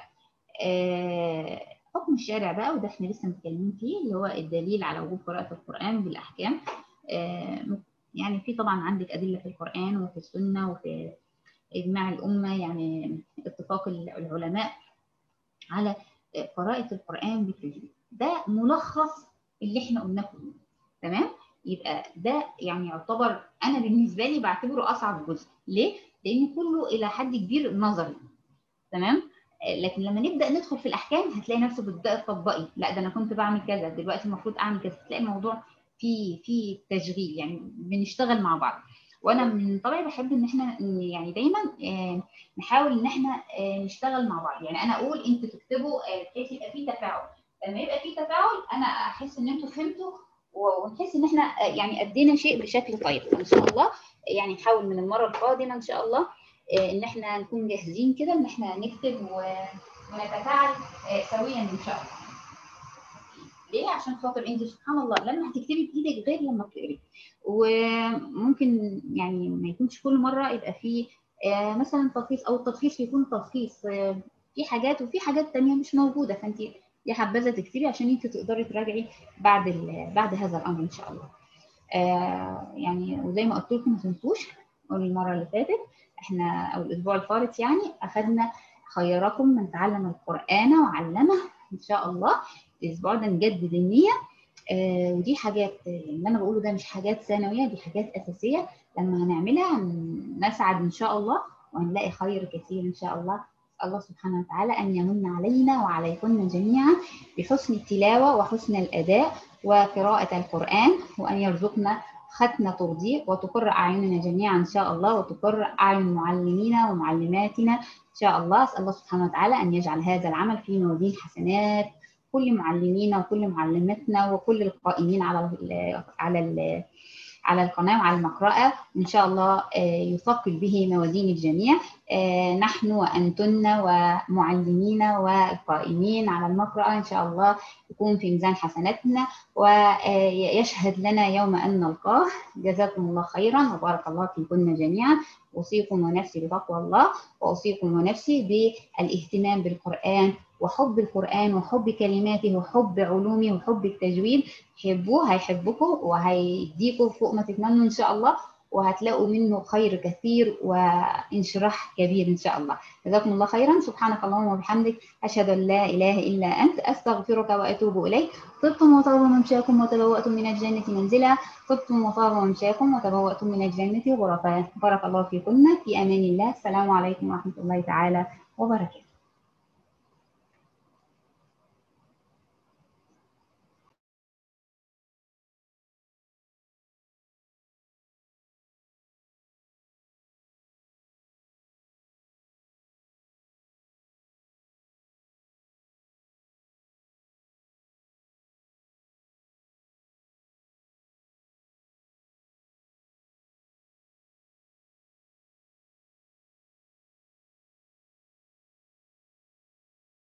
آه حكم الشارع بقى وده احنا لسه متكلمين فيه اللي هو الدليل على وجوب قراءه القران بالاحكام آه يعني في طبعا عندك ادله في القران وفي السنه وفي إجماع الأمة يعني اتفاق العلماء على قراءة القرآن بالتجويد ده ملخص اللي احنا قلناه كله تمام يبقى ده يعني يعتبر أنا بالنسبة لي بعتبره أصعب جزء ليه؟ لأن كله إلى حد كبير نظري تمام لكن لما نبدا ندخل في الاحكام هتلاقي نفسك بتبداي تطبقي لا ده انا كنت بعمل كذا دلوقتي المفروض اعمل كذا تلاقي الموضوع فيه فيه تشغيل يعني بنشتغل مع بعض وانا من طبعي بحب ان احنا يعني دايما نحاول ان احنا نشتغل مع بعض يعني انا اقول انتوا تكتبوا بحيث يبقى في تفاعل لما يبقى في تفاعل انا احس ان انتوا فهمتوا ونحس ان احنا يعني ادينا شيء بشكل طيب ان شاء الله يعني نحاول من المره القادمه ان شاء الله ان احنا نكون جاهزين كده ان احنا نكتب ونتفاعل سويا ان شاء الله ليه عشان خاطر انت سبحان الله لما هتكتبي بايدك غير لما بتقري وممكن يعني ما يكونش كل مره يبقى فيه مثلا تلخيص او التلخيص يكون تلخيص في حاجات وفي حاجات تانية مش موجوده فانت يا حبذا تكتبي عشان انت تقدري تراجعي بعد بعد هذا الامر ان شاء الله يعني وزي ما قلت لكم ما تنسوش المره اللي فاتت احنا او الاسبوع الفارط يعني اخذنا خيركم من تعلم القران وعلمه ان شاء الله الاسبوع ده نجدد النيه آه ودي حاجات اللي انا بقوله ده مش حاجات ثانويه دي حاجات اساسيه لما هنعملها نسعد ان شاء الله وهنلاقي خير كثير ان شاء الله الله سبحانه وتعالى ان يمن علينا وعليكن جميعا بحسن التلاوه وحسن الاداء وقراءه القران وان يرزقنا ختمه ترضيه وتقر اعيننا جميعا ان شاء الله وتقر اعين معلمينا ومعلماتنا ان شاء الله اسال الله سبحانه وتعالى ان يجعل هذا العمل في موازين حسنات كل معلمينا وكل معلماتنا وكل القائمين على ال على ال على القناة وعلى المقرأة إن شاء الله يثقل به موازين الجميع نحن وأنتن ومعلمينا والقائمين على المقرأة إن شاء الله يكون في ميزان حسناتنا ويشهد لنا يوم أن نلقاه جزاكم الله خيرا وبارك الله فيكن جميعا أوصيكم ونفسي بتقوى الله وأوصيكم ونفسي بالاهتمام بالقرآن وحب القرآن وحب كلماته وحب علومه وحب التجويد حبوه هيحبكم وهيديكم فوق ما تتمنوا إن شاء الله وهتلاقوا منه خير كثير وانشراح كبير إن شاء الله جزاكم الله خيرا سبحانك اللهم وبحمدك أشهد أن لا إله إلا أنت أستغفرك وأتوب إليك طبتم وطاب ممشاكم وتبوأتم من الجنة منزلا طبتم وطاب ممشاكم وتبوأتم من الجنة غرفا بارك الله فيكن في أمان الله السلام عليكم ورحمة الله تعالى وبركاته